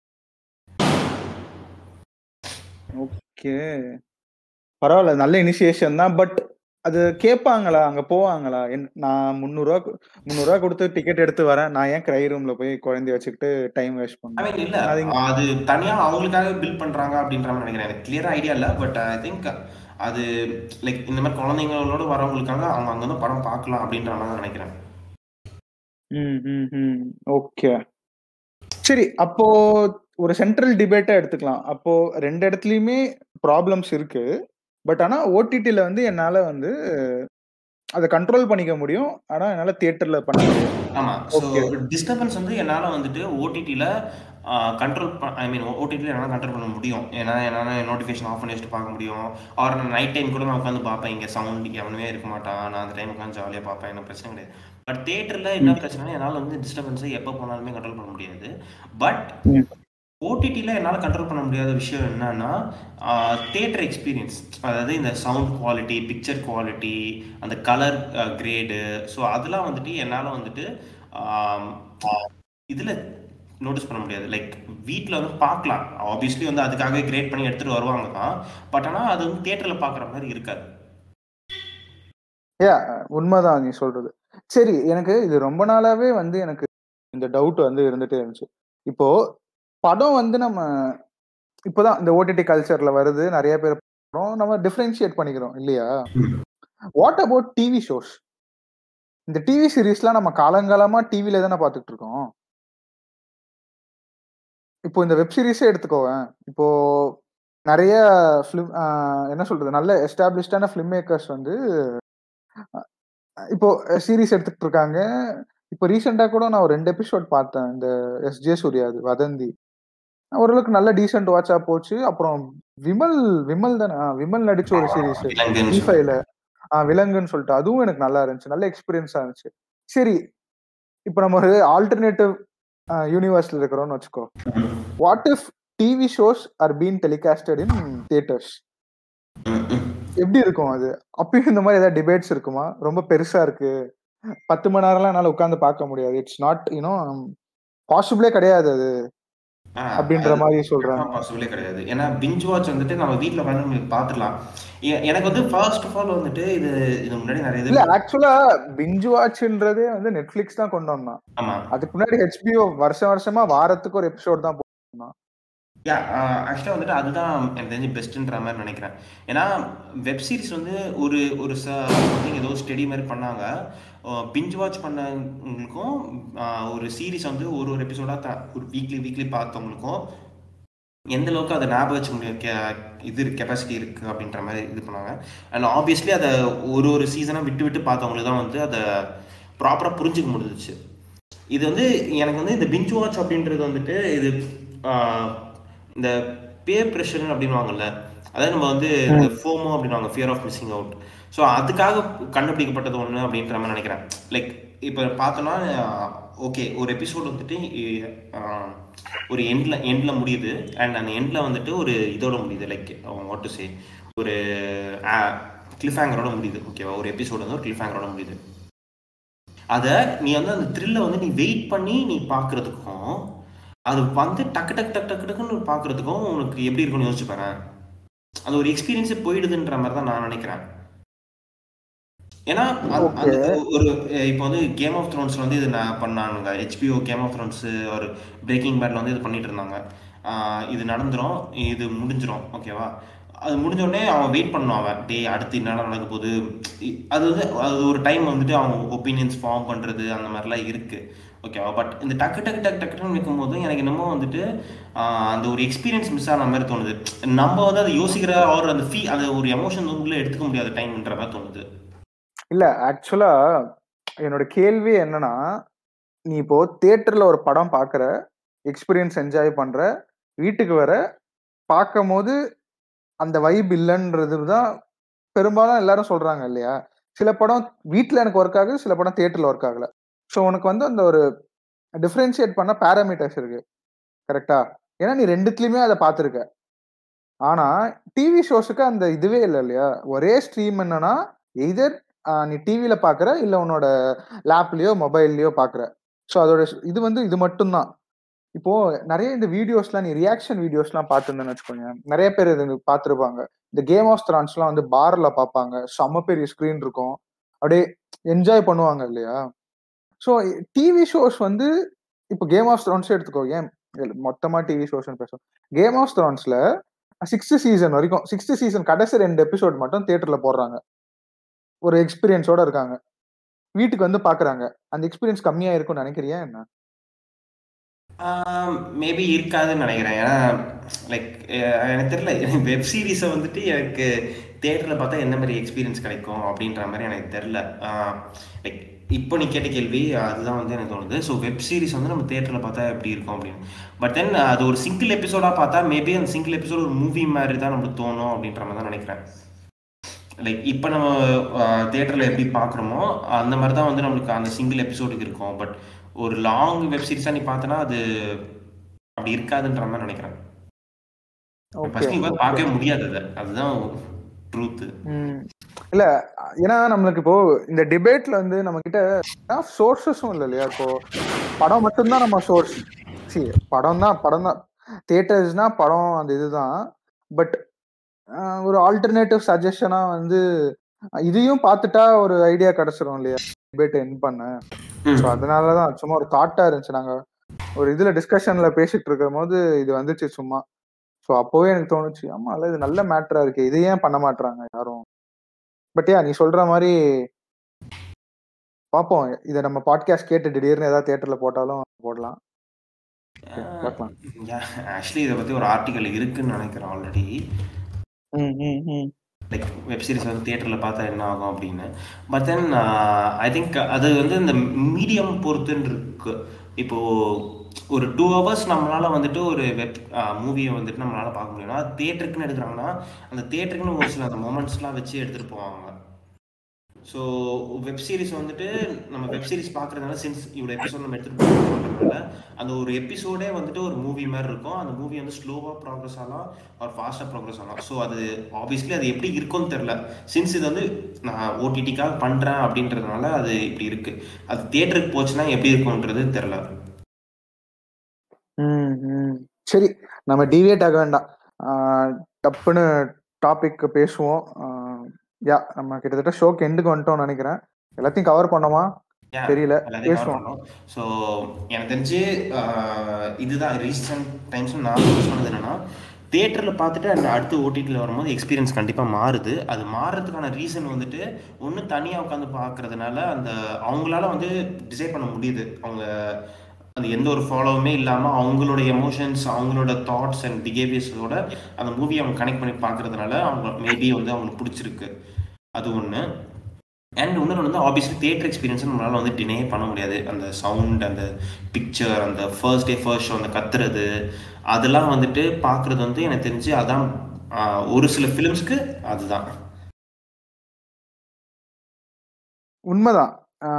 ஓகே பரவாயில்ல நல்ல இனிஷியேஷன் தான் பட் அது கேட்பாங்களா அங்க போவாங்களா என்- நான் முந்நூறுவா கு- முந்நூறுவா கொடுத்து டிக்கெட் எடுத்து வரேன் நான் ஏன் கிரை ரூம்ல போய் குழந்தைய வச்சுக்கிட்டு டைம் வேஸ்ட் ஐ பண்ணேன் மீன் இல்ல அது இங்க- அது தனியா அவங்களுக்காக பில்ட் பண்றாங்க அப்படின்ற மாதிரி நினைக்கிறேன் எனக்கு கிளியரா ஐடியா இல்ல பட் ஐ திங்க் அது லைக் இந்த மாதிரி குழந்தைங்களோட வரவங்களுக்காக அவங்க அங்க வந்து படம் பார்க்கலாம் அப்படின்ற மாதிரி தான் நினைக்கிறேன் ம் ம் ம் ஓகே சரி அப்போ ஒரு சென்ட்ரல் டிபேட்டா எடுத்துக்கலாம் அப்போ ரெண்டு இடத்துலயுமே ப்ராப்ளம்ஸ் இருக்கு பட் ஆனா ஓடிடில வந்து என்னால வந்து அதை கண்ட்ரோல் பண்ணிக்க முடியும் ஆனா என்னால தியேட்டர்ல பண்ண முடியும் ஆமா ஸோ ஓகே டிஸ்டர்பன்ஸ் வந்து என்னால் வந்துட்டு ஓடிடியில் கண்ட்ரோல் ஐ மீன் ஓடிடியில் என்னால் கண்ட்ரோல் பண்ண முடியும் ஏன்னா என்னால் நோட்டிஃபிகேஷன் ஆஃப் பண்ணி வச்சுட்டு பார்க்க முடியும் ஆர் நான் நைட் டைம் கூட நான் உட்காந்து பார்ப்பேன் இங்கே சவுண்ட் எவனுமே இருக்க மாட்டான் நான் அந்த டைம் உட்காந்து ஜாலியாக பார்ப்பேன் எனக்கு பிரச்சனை கிடையாது பட் தேட்டரில் என்ன பிரச்சனை என்னால் வந்து டிஸ்டர்பன்ஸை எப்போ போனாலுமே கண்ட்ரோல் பண்ண முடியாது பட் ஓடிடியில் என்னால் கண்ட்ரோல் பண்ண முடியாத விஷயம் என்னன்னா தேட்டர் எக்ஸ்பீரியன்ஸ் அதாவது இந்த சவுண்ட் குவாலிட்டி பிக்சர் குவாலிட்டி அந்த கலர் கிரேடு ஸோ அதெல்லாம் வந்துட்டு என்னால் வந்துட்டு இதில் நோட்டீஸ் பண்ண முடியாது லைக் வீட்டில் வந்து பார்க்கலாம் ஆப்வியஸ்லி வந்து அதுக்காகவே கிரேட் பண்ணி எடுத்துகிட்டு வருவாங்க தான் பட் ஆனால் அது வந்து தேட்டரில் பார்க்குற மாதிரி இருக்காது யா உண்மைதான் நீ சொல்றது சரி எனக்கு இது ரொம்ப நாளாவே வந்து எனக்கு இந்த டவுட் வந்து இருந்துட்டே இருந்துச்சு இப்போ படம் வந்து நம்ம இப்போதான் இந்த ஓடிடி கல்ச்சர்ல வருது நிறைய பேர் படம் நம்ம டிஃபரன்ஷியேட் பண்ணிக்கிறோம் இல்லையா வாட் அபவுட் டிவி ஷோஸ் இந்த டிவி சீரீஸ்லாம் நம்ம காலங்காலமா டிவில தானே பார்த்துட்டு இருக்கோம் இப்போ இந்த வெப் சீரிஸே எடுத்துக்கோவேன் இப்போ நிறைய ஃபிலிம் என்ன சொல்றது நல்ல எஸ்டாப்ளிஷ்டான ஃபிலிம் மேக்கர்ஸ் வந்து இப்போ சீரிஸ் எடுத்துட்டு இருக்காங்க இப்போ ரீசெண்டா கூட நான் ஒரு ரெண்டு எபிசோட் பார்த்தேன் இந்த எஸ் ஜே சூர்யா அது வதந்தி ஓரளவுக்கு நல்ல டீசென்ட் வாட்சா போச்சு அப்புறம் விமல் விமல் தானே ஆ, விமல் நடிச்ச ஒரு சீரிஸ் விலங்குன்னு டி சொல்லி. ஃபைவ்ல விலங்குன்னு சொல்லிட்டு அதுவும் எனக்கு நல்லா இருந்துச்சு நல்ல எக்ஸ்பீரியன்ஸா இருந்துச்சு சரி இப்போ நம்ம ஒரு ஆல்டர்னேட்டிவ் யூனிவர்ஸ்ல இருக்கிறோம்னு வச்சுக்கோ what if TV shows are been telecasted in theatres hmm, hmm. எப்படி இருக்கும் அது அப்பயும் இந்த மாதிரி ஏதாவது டிபேட்ஸ் இருக்குமா ரொம்ப பெருசா இருக்கு பத்து மணி நேரம்லாம் என்னால உட்காந்து பார்க்க முடியாது இட்ஸ் நாட் யூனோ பாசிபிளே கிடையாது அது ஆ, அப்படின்ற அது மாதிரி சொல்றாங்க பாசிபிளே கிடையாது ஏன்னா பிஞ்ச் வாட்ச் வந்துட்டு நம்ம வீட்டில் உட்காந்து உங்களுக்கு பார்த்துக்கலாம் எ- எனக்கு வந்து ஃபர்ஸ்ட் ஆஃப் ஆல் வந்துட்டு இது இது முன்னாடி நிறைய இல்ல இது ஆக்சுவலா பிஞ்ச் வாட்ச்ன்றதே வந்து நெட்ஃபிளிக்ஸ் தான் கொண்டு வந்தான் ஆமா அதுக்கு முன்னாடி ஹெச்பிஓ வருஷம் வருஷமா வாரத்துக்கு ஒரு எபிசோட் தான் போட்டுருந்தான் யா ஆக்சுவலாக வந்துட்டு அதுதான் எனக்கு தெரிஞ்சு பெஸ்ட்டுன்ற மாதிரி நினைக்கிறேன் ஏன்னா வெப் சீரிஸ் வந்து ஒரு ஒரு ச something ஏதோ ஸ்டடி மாதிரி பண்ணாங்க பிஞ்ச் வாட்ச் பண்ணவங்களுக்கும் ஆஹ், ஒரு சீரிஸ் வந்து ஒரு ஒரு எபிசோடாக த ஒரு வீக்லி வீக்லி பார்த்தவங்களுக்கும் எந்த அளவுக்கு அதை ஞாபகம் வச்சுக்க முடியும் கே இது கெப்பாசிட்டி இருக்குது அப்படின்ற மாதிரி இது பண்ணாங்க அண்ட் ஆப்வியஸ்லி அதை ஒரு ஒரு சீசனாக விட்டு விட்டு பார்த்தவங்களுக்கு தான் வந்து அதை ப்ராப்பராக புரிஞ்சுக்க முடிஞ்சிச்சு இது வந்து எனக்கு வந்து இந்த பிஞ்ச் வாட்ச் அப்படின்றது வந்துட்டு இது ஆஹ், இந்த பேர் ப்ரெஷர் அப்படின்வாங்கல்ல அதாவது நம்ம வந்து இந்த ஃபோமோ அப்படின்வாங்க fear of missing out so அதுக்காக கண்டுபிடிக்கப்பட்டது ஒன்று அப்படின்ற மாதிரி நினைக்கிறேன் லைக் இப்போ பார்த்தோன்னா ஓகே ஒரு எபிசோட் வந்துட்டு ஆஹ், ஒரு எண்டில் எண்டில் முடியுது அண்ட் அந்த எண்டில் வந்துட்டு ஒரு இதோட முடியுது லைக் வாட் டு சே ஒரு கிளிஃப் ஹேங்கரோட முடியுது ஓகேவா ஒரு எபிசோட் வந்து ஒரு கிளிஃப் ஹேங்கரோட முடியுது அதை நீ வந்து அந்த த்ரில்லை வந்து நீ வெயிட் பண்ணி நீ பார்க்கறதுக்கும் அது வந்து டக்கு டக்கு டக்கு டக்கு டக்குன்னு பார்க்கறதுக்கும் உனக்கு எப்படி இருக்கும்னு யோசிச்சு பாரு அது ஒரு எக்ஸ்பீரியன்ஸே போயிடுதுன்ற மாதிரி தான் நான் நினைக்கிறேன் ஏன்னா அது- Okay. அது ஒரு இப்போ வந்து கேம் ஆஃப் த்ரோன்ஸ்ல வந்து இது நான் பண்ணானுங்க ஹெச்பிஓ கேம் ஆஃப் த்ரோன்ஸ் ஒரு பிரேக்கிங் பேட்ல வந்து இது பண்ணிட்டு இருந்தாங்க ஆஹ் இது நடந்துரும் இது முடிஞ்சிரும் ஓகேவா அது முடிஞ்ச உடனே அவன் வெயிட் பண்ணுவான் அவன் டே அடுத்து என்ன நடக்க போகுது இ- அது வந்து அது ஒரு டைம் வந்துட்டு அவன் ஒப்பீனியன்ஸ் ஃபார்ம் பண்றது அந்த மாதிரிலாம் இருக்கு ஓகேவா பட் இந்த டக்கு டக்கு டக்கு டக்குன்னு நிற்கும் போது எனக்கு என்னமோ வந்துட்டு ஆஹ் அந்த ஒரு எக்ஸ்பீரியன்ஸ் மிஸ் ஆன மாதிரி தோணுது நம்ம வந்து அதை யோசிக்கிற ஒரு அந்த ஃபீ அந்த ஒரு எமோஷன் உள்ள எடுத்துக்க முடியாத டைம்ன்ற மாதிரி தோணுது இல்ல ஆக்சுவலா என்னோட கேள்வி என்னன்னா நீ இப்போ தியேட்டர்ல ஒரு படம் பாக்குற எக்ஸ்பீரியன்ஸ் என்ஜாய் பண்ற வீட்டுக்கு வர பார்க்கும் போது அந்த வைப் இல்லைன்றது தான் பெரும்பாலும் எல்லாரும் சொல்றாங்க இல்லையா சில படம் வீட்ல எனக்கு ஒர்க் ஆகுது சில படம் தியேட்டர்ல ஒர்க் ஆகல ஸோ உனக்கு வந்து அந்த ஒரு டிஃபரன்ஷியேட் பண்ண பேராமீட்டர்ஸ் இருக்கு கரெக்டா ஏன்னா நீ ரெண்டுத்துலயுமே அதை பார்த்துருக்க ஆனா டிவி ஷோஸுக்கு அந்த இதுவே இல்லை இல்லையா ஒரே ஸ்ட்ரீம் என்னன்னா எய்தர் நீ டிவியில பாக்குற இல்ல உன்னோட லேப்லயோ மொபைல்லயோ பாக்குற ஸோ அதோட இது வந்து இது மட்டும்தான் இப்போ நிறைய இந்த வீடியோஸ்லாம் நீ ரியாக்ஷன் வீடியோஸ்லாம் பார்த்துருந்தேன்னு வச்சுக்கோங்க நிறைய பேர் இது பார்த்துருப்பாங்க இந்த கேம் ஆஃப் த்ரான்ஸ்லாம் வந்து பார்ல பார்ப்பாங்க செம்ம பெரிய ஸ்க்ரீன் இருக்கும் அப்படியே என்ஜாய் பண்ணுவாங்க இல்லையா ஸோ டிவி ஷோஸ் வந்து இப்போ கேம் ஆஃப் த்ரான்ஸே எடுத்துக்கோ ஏன் மொத்தமா டிவி ஷோஸ் பேசுவோம் கேம் ஆஃப் த்ரான்ஸ்ல சிக்ஸ்த் சீசன் வரைக்கும் சிக்ஸ்த் சீசன் கடைசி ரெண்டு எபிசோட் மட்டும் தியேட்டர்ல போடுறாங்க ஒரு எக்ஸ்பீரியன்ஸோட இருக்காங்க வீட்டுக்கு வந்து பாக்குறாங்க அந்த எக்ஸ்பீரியன்ஸ் கம்மியா இருக்கும்னு நினைக்கிறியா என்ன மேபி இருக்காதுன்னு நினைக்கிறேன் ஏன்னா லைக் எனக்கு தெரியல வெப் சீரிஸை வந்துட்டு எனக்கு தேட்டரில் பார்த்தா எந்த மாதிரி எக்ஸ்பீரியன்ஸ் கிடைக்கும் அப்படின்ற மாதிரி எனக்கு தெரில லைக் இப்போ நீ கேட்ட கேள்வி அதுதான் வந்து எனக்கு தோணுது ஸோ வெப் சீரிஸ் வந்து நம்ம தேட்டரில் பார்த்தா எப்படி இருக்கும் அப்படின்னு பட் தென் அது ஒரு சிங்கிள் எபிசோடாக பார்த்தா மேபி அந்த சிங்கிள் எபிசோட் ஒரு மூவி மாதிரி தான் நம்மளுக்கு தோணும் அப்படின்ற மாதிரி தான் நினைக்கிறேன் லைக் இப்போ நம்ம தேட்டரில் எப்படி பார்க்குறோமோ அந்த மாதிரி தான் வந்து நம்மளுக்கு அந்த சிங்கிள் எபிசோடுக்கு இருக்கும் பட் ஒரு லாங் வெப் சீரிஸாக நீ பார்த்தனா அது அப்படி இருக்காதுன்ற மாதிரி நினைக்கிறேன் ஃபர்ஸ்ட் நீ பார்க்கவே முடியாது அதை அதுதான் ட்ரூத்து இல்ல ஏன்னா நம்மளுக்கு இப்போ இந்த டிபேட்ல வந்து நம்ம கிட்ட சோர்சஸும் இல்லை இல்லையா இப்போ படம் மட்டும்தான் நம்ம சோர்ஸ் சி படம் தான் படம் தான் தியேட்டர்ஸ்னா படம் அந்த இதுதான் பட் ஒரு ஆல்டர்னேட்டிவ் சஜஷனா வந்து இதையும் பார்த்துட்டா ஒரு ஐடியா கிடைச்சிரும் இல்லையா டிபேட் என் பண்ண ஸோ அதனாலதான் சும்மா ஒரு தாட்டா இருந்துச்சு நாங்க ஒரு இதுல டிஸ்கஷன்ல பேசிட்டு இருக்கும் போது இது வந்துச்சு சும்மா ஸோ அப்போவே எனக்கு தோணுச்சு ஆமா இல்ல இது நல்ல மேட்டரா இருக்கு இது ஏன் பண்ண மாட்டாங்க யாரும் பட் யா நீ சொல்ற மாதிரி பார்ப்போம் இதை நம்ம பாட்காஸ்ட் கேட்டு திடீர்னு ஏதாவது தியேட்டர்ல போட்டாலும் போடலாம் ஆக்சுவலி இதை பத்தி ஒரு ஆர்டிக்கல் இருக்குன்னு நினைக்கிறேன் ஆல்ரெடி லைக் வெப் சீரிஸ் வந்து தியேட்டரில் பார்த்தா என்ன ஆகும் அப்படின்னு பட் தென் ஐ திங்க் அது வந்து இந்த மீடியம் பொறுத்துன்னு இருக்கு இப்போது ஒரு டூ ஹவர்ஸ் நம்மளால் வந்துட்டு ஒரு வெப் மூவியை வந்துட்டு நம்மளால் பார்க்க முடியும்னா தேட்டருக்குன்னு எடுக்கிறாங்கன்னா அந்த தேட்டருக்குன்னு ஒரு சில அந்த மொமெண்ட்ஸ்லாம் வச்சு எடுத்துகிட்டு போவாங்க ஸோ வெப் சீரிஸ் வந்துட்டு நம்ம வெப் சீரிஸ் பார்க்குறதுனால சின்ஸ் இவ்வளோ எபிசோட் நம்ம எடுத்துகிட்டு போகிறதுனால அந்த ஒரு எபிசோடே வந்துட்டு ஒரு மூவி மாதிரி இருக்கும் அந்த மூவி வந்து ஸ்லோவாக ப்ராக்ரஸ் ஆகலாம் ஒரு ஃபாஸ்ட்டாக ப்ராக்ரஸ் ஆகலாம் ஸோ அது ஆப்வியஸ்லி அது எப்படி இருக்கும்னு தெரில சின்ஸ் இது வந்து நான் ஓடிடிக்காக பண்ணுறேன் அப்படின்றதுனால அது இப்படி இருக்குது அது தேட்டருக்கு போச்சுன்னா எப்படி இருக்கும்ன்றது தெரில சரி நம்ம டிவியேட் ஆக வேண்டாம் டப்புன்னு டாபிக் பேசுவோம் யா நம்ம கிட்டத்தட்ட ஷோக்கு எண்டுக்கு வந்துட்டோம்னு நினைக்கிறேன் எல்லாத்தையும் கவர் பண்ணோமா தெரியல பேசுவோம் ஸோ எனக்கு தெரிஞ்சு இதுதான் ரீசெண்ட் டைம்ஸ் நான் சொன்னது என்னன்னா தேட்டரில் பார்த்துட்டு அந்த அடுத்து ஓடிடியில் வரும்போது எக்ஸ்பீரியன்ஸ் கண்டிப்பாக மாறுது அது மாறுறதுக்கான ரீசன் வந்துட்டு ஒன்று தனியாக உட்காந்து பார்க்கறதுனால அந்த அவங்களால வந்து டிசைட் பண்ண முடியுது அவங்க அந்த எந்த ஒரு ஃபாலோவுமே இல்லாமல் அவங்களோட எமோஷன்ஸ் அவங்களோட தாட்ஸ் அண்ட் பிஹேவியர்ஸோட அந்த மூவியை அவங்க கனெக்ட் பண்ணி பார்க்கறதுனால அவங்க மேபி வந்து அவங்களுக்கு பிடிச்சிருக்கு அது ஒன்று அண்ட் இன்னொன்று வந்து ஆப்வியஸ்லி தேட்டர் எக்ஸ்பீரியன்ஸ் நம்மளால் வந்து டினே பண்ண முடியாது அந்த சவுண்ட் அந்த பிக்சர் அந்த ஃபர்ஸ்ட் டே ஃபர்ஸ்ட் ஷோ அந்த கத்துறது அதெல்லாம் வந்துட்டு பார்க்குறது வந்து எனக்கு தெரிஞ்சு அதான் ஒரு சில ஃபிலிம்ஸ்க்கு அதுதான் உண்மைதான்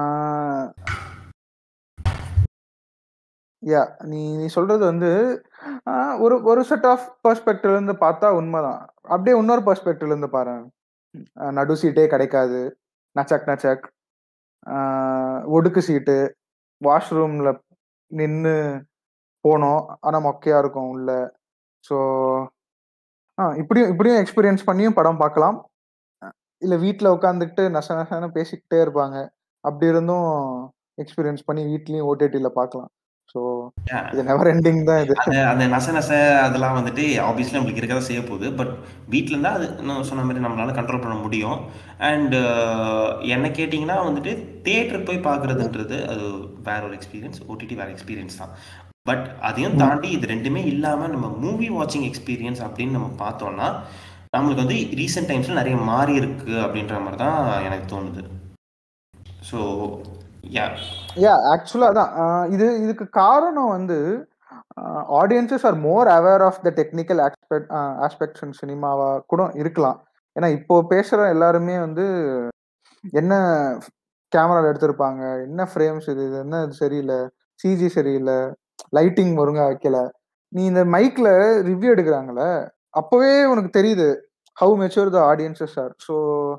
யா நீ நீ சொல்றது வந்து ஒரு ஒரு செட் ஆஃப் பெர்ஸ்பெக்டிவ்ல இருந்து பார்த்தா உண்மைதான் அப்படியே இன்னொரு பெர்ஸ்பெக்டிவ்ல இருந்து பாரு நடு சீட்டே கிடைக்காது நச்சக் நச்சக் ஒடுக்கு சீட்டு வாஷ்ரூம்ல நின்று போனோம் ஆனால் மொக்கையா இருக்கும் உள்ள ஸோ ஆ இப்படியும் இப்படியும் எக்ஸ்பீரியன்ஸ் பண்ணியும் படம் பார்க்கலாம் இல்லை வீட்டில் உட்காந்துக்கிட்டு நச நசன்னு பேசிக்கிட்டே இருப்பாங்க அப்படி இருந்தும் எக்ஸ்பீரியன்ஸ் பண்ணி வீட்லேயும் ஓடிடியில் பார்க்கலாம் ஸோ இது நெவர் எண்டிங் தான் இது அந்த நச நச அதெல்லாம் வந்துட்டு ஆப்வியஸ்லி நம்மளுக்கு இருக்கதான் செய்ய போகுது பட் வீட்டில் இருந்தால் அது இன்னும் சொன்ன மாதிரி நம்மளால கண்ட்ரோல் பண்ண முடியும் அண்ட் என்ன கேட்டிங்கன்னா வந்துட்டு தேட்டருக்கு போய் பார்க்குறதுன்றது அது வேற ஒரு எக்ஸ்பீரியன்ஸ் ஓடிடி வேற எக்ஸ்பீரியன்ஸ் தான் பட் அதையும் தாண்டி இது ரெண்டுமே இல்லாமல் நம்ம மூவி வாட்சிங் எக்ஸ்பீரியன்ஸ் அப்படின்னு நம்ம பார்த்தோம்னா நம்மளுக்கு வந்து ரீசெண்ட் டைம்ஸில் நிறைய மாறி இருக்கு அப்படின்ற மாதிரி தான் எனக்கு தோணுது ஸோ யா யா ஆக்சுவலாக தான் இது இதுக்கு காரணம் வந்து audiences are more aware of the technical aspect aspects in சினிமாவா கூட இருக்கலாம் ஏன்னா இப்போ பேசுகிற எல்லாருமே வந்து என்ன கேமராவில் எடுத்திருப்பாங்க என்ன ஃப்ரேம்ஸ் இது இது என்ன இது சரியில்லை சிஜி சரியில்லை லைட்டிங் ஒழுங்கா வைக்கல நீ இந்த மைக்ல ரிவ்யூ எடுக்கிறாங்கல்ல அப்பவே உனக்கு தெரியுது how mature the audiences are so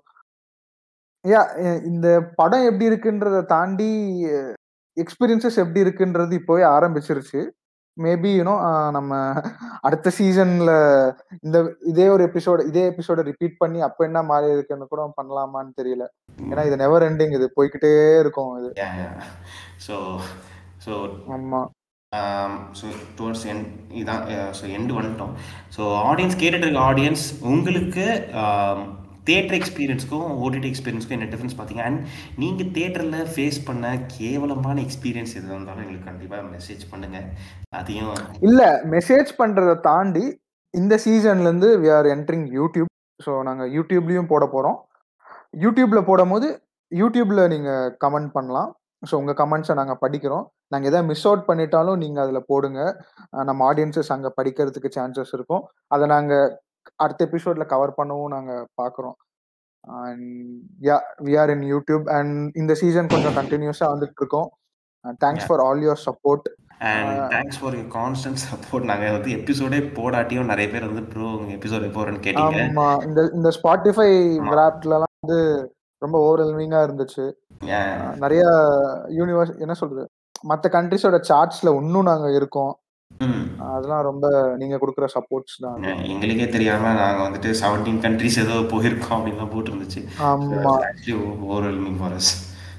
yeah இந்த படம் எப்படி இருக்குன்றத தாண்டி எக்ஸ்பீரியன்சஸ் எப்படி இருக்குன்றது இப்போவே ஆரம்பிச்சிருச்சு மேபி யூனோ நம்ம அடுத்த சீசன்ல இந்த இதே ஒரு எபிசோட இதே எபிசோட ரிப்பீட் பண்ணி அப்ப என்ன மாறி இருக்குன்னு கூட பண்ணலாமான்னு தெரியல ஏன்னா இது நெவர் எண்டிங் இது போய்கிட்டே இருக்கும் இது ஸோ ஸோ ஆமா ஸோ டுவர்ட்ஸ் என் இதான் ஸோ எண்டு வந்துட்டோம் ஸோ ஆடியன்ஸ் கேட்டுட்டு இருக்க ஆடியன்ஸ் உங்களுக்கு தேட்டர் எக்ஸ்பீரியன்ஸ்க்கும் ஓடிடி எக்ஸ்பீரியன்ஸ்க்கும் என்ன டிஃப்ரென்ஸ் பார்த்தீங்க அண்ட் நீங்கள் தேட்டரில் ஃபேஸ் பண்ண கேவலமான எக்ஸ்பீரியன்ஸ் எது இருந்தாலும் எங்களுக்கு கண்டிப்பாக மெசேஜ் பண்ணுங்கள் அதையும் இல்ல மெசேஜ் பண்றதை தாண்டி இந்த சீசன்ல இருந்து we are entering YouTube so நாங்க யூடியூப்லயும் போட போறோம் யூடியூப்ல போடும்போது யூடியூப்ல நீங்க கமெண்ட் பண்ணலாம் ஸோ உங்க கமெண்ட்ஸை நாங்க படிக்கிறோம் நாங்க எதாவது மிஸ் அவுட் பண்ணிட்டாலும் நீங்க அதுல போடுங்க அஹ் நம்ம ஆடியன்சஸ் அங்க படிக்கிறதுக்கு சான்சஸ் இருக்கும் அதை நாங்க அடுத்த எபிசோட்ல கவர் பண்ணவும் நாங்க பாக்குறோம் yeah we are in YouTube and இந்த சீசன் கொஞ்சம் கண்டினியூஸா வந்துட்டு இருக்கோம் thanks for all your support and thanks for your constant support நாங்கள் வந்து எபிசோடே போடாட்டியும் நிறைய பேர் வந்து ப்ரோ உங்கள் எபிசோட் எப்போ வரும்னு கேட்டீங்க ஆமா இந்த இந்த ஸ்பாட்டிஃபை விராப்ட்லலாம் வந்து ரொம்ப ஓவர்வெல்மிங்கா இருந்துச்சு அஹ் நிறைய யூனிவர்ஸ் என்ன சொல்றது மற்ற கண்ட்ரிஸோட சார்ட்ஸ்ல இன்னும் நாங்க இருக்கோம் ம் அதெல்லாம் ரொம்ப நீங்க கொடுக்குற சப்போர்ட்ஸ் தான் அது. எங்களுக்கே தெரியாம நாங்க வந்துட்டு செவன்டீன் கண்ட்ரிஸ் ஏதோ போயிருக்கோம் அப்படின்னு தான் போட்டுருந்துச்சு ஆமா ஆக்சுவலி ஓவர்வெல்மிங் ஃபார் அஸ்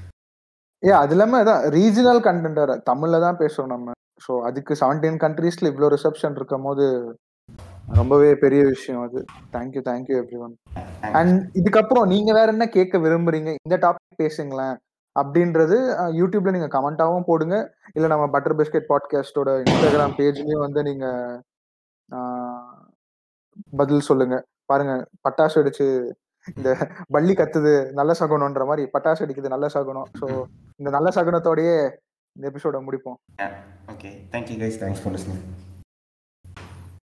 ஏ அது இல்லாம இதான் ரீஜனல் கண்டென்ட் தமிழ்ல தான் பேசுறோம் நம்ம ஸோ அதுக்கு செவன்டீன் கண்ட்ரீஸ்ல இவ்வளோ ரிசப்ஷன் இருக்கும் போது ரொம்பவே பெரிய விஷயம் அது thank you thank you everyone and இதுக்கப்புறம் நீங்க வேற என்ன கேட்க விரும்புறீங்க இந்த டாபிக் பேசுங்களேன் அப்படின்றது அஹ், யூடியூப்ல நீங்க கமெண்டாவும் போடுங்க இல்ல நம்ம பட்டர் பிஸ்கெட் பாட்காஸ்டோட இன்ஸ்டாகிராம் பேஜ்லயும் வந்து நீங்க ஆஹ், பதில் சொல்லுங்க பாருங்க பட்டாசு அடிச்சு இந்த பள்ளி கத்துது நல்ல சகுனம்ன்ற மாதிரி பட்டாசு அடிக்குது நல்ல சகுனம் ஸோ இந்த நல்ல சகுனத்தோடயே இந்த எபிசோட முடிப்போம் okay thank you guys thanks for listening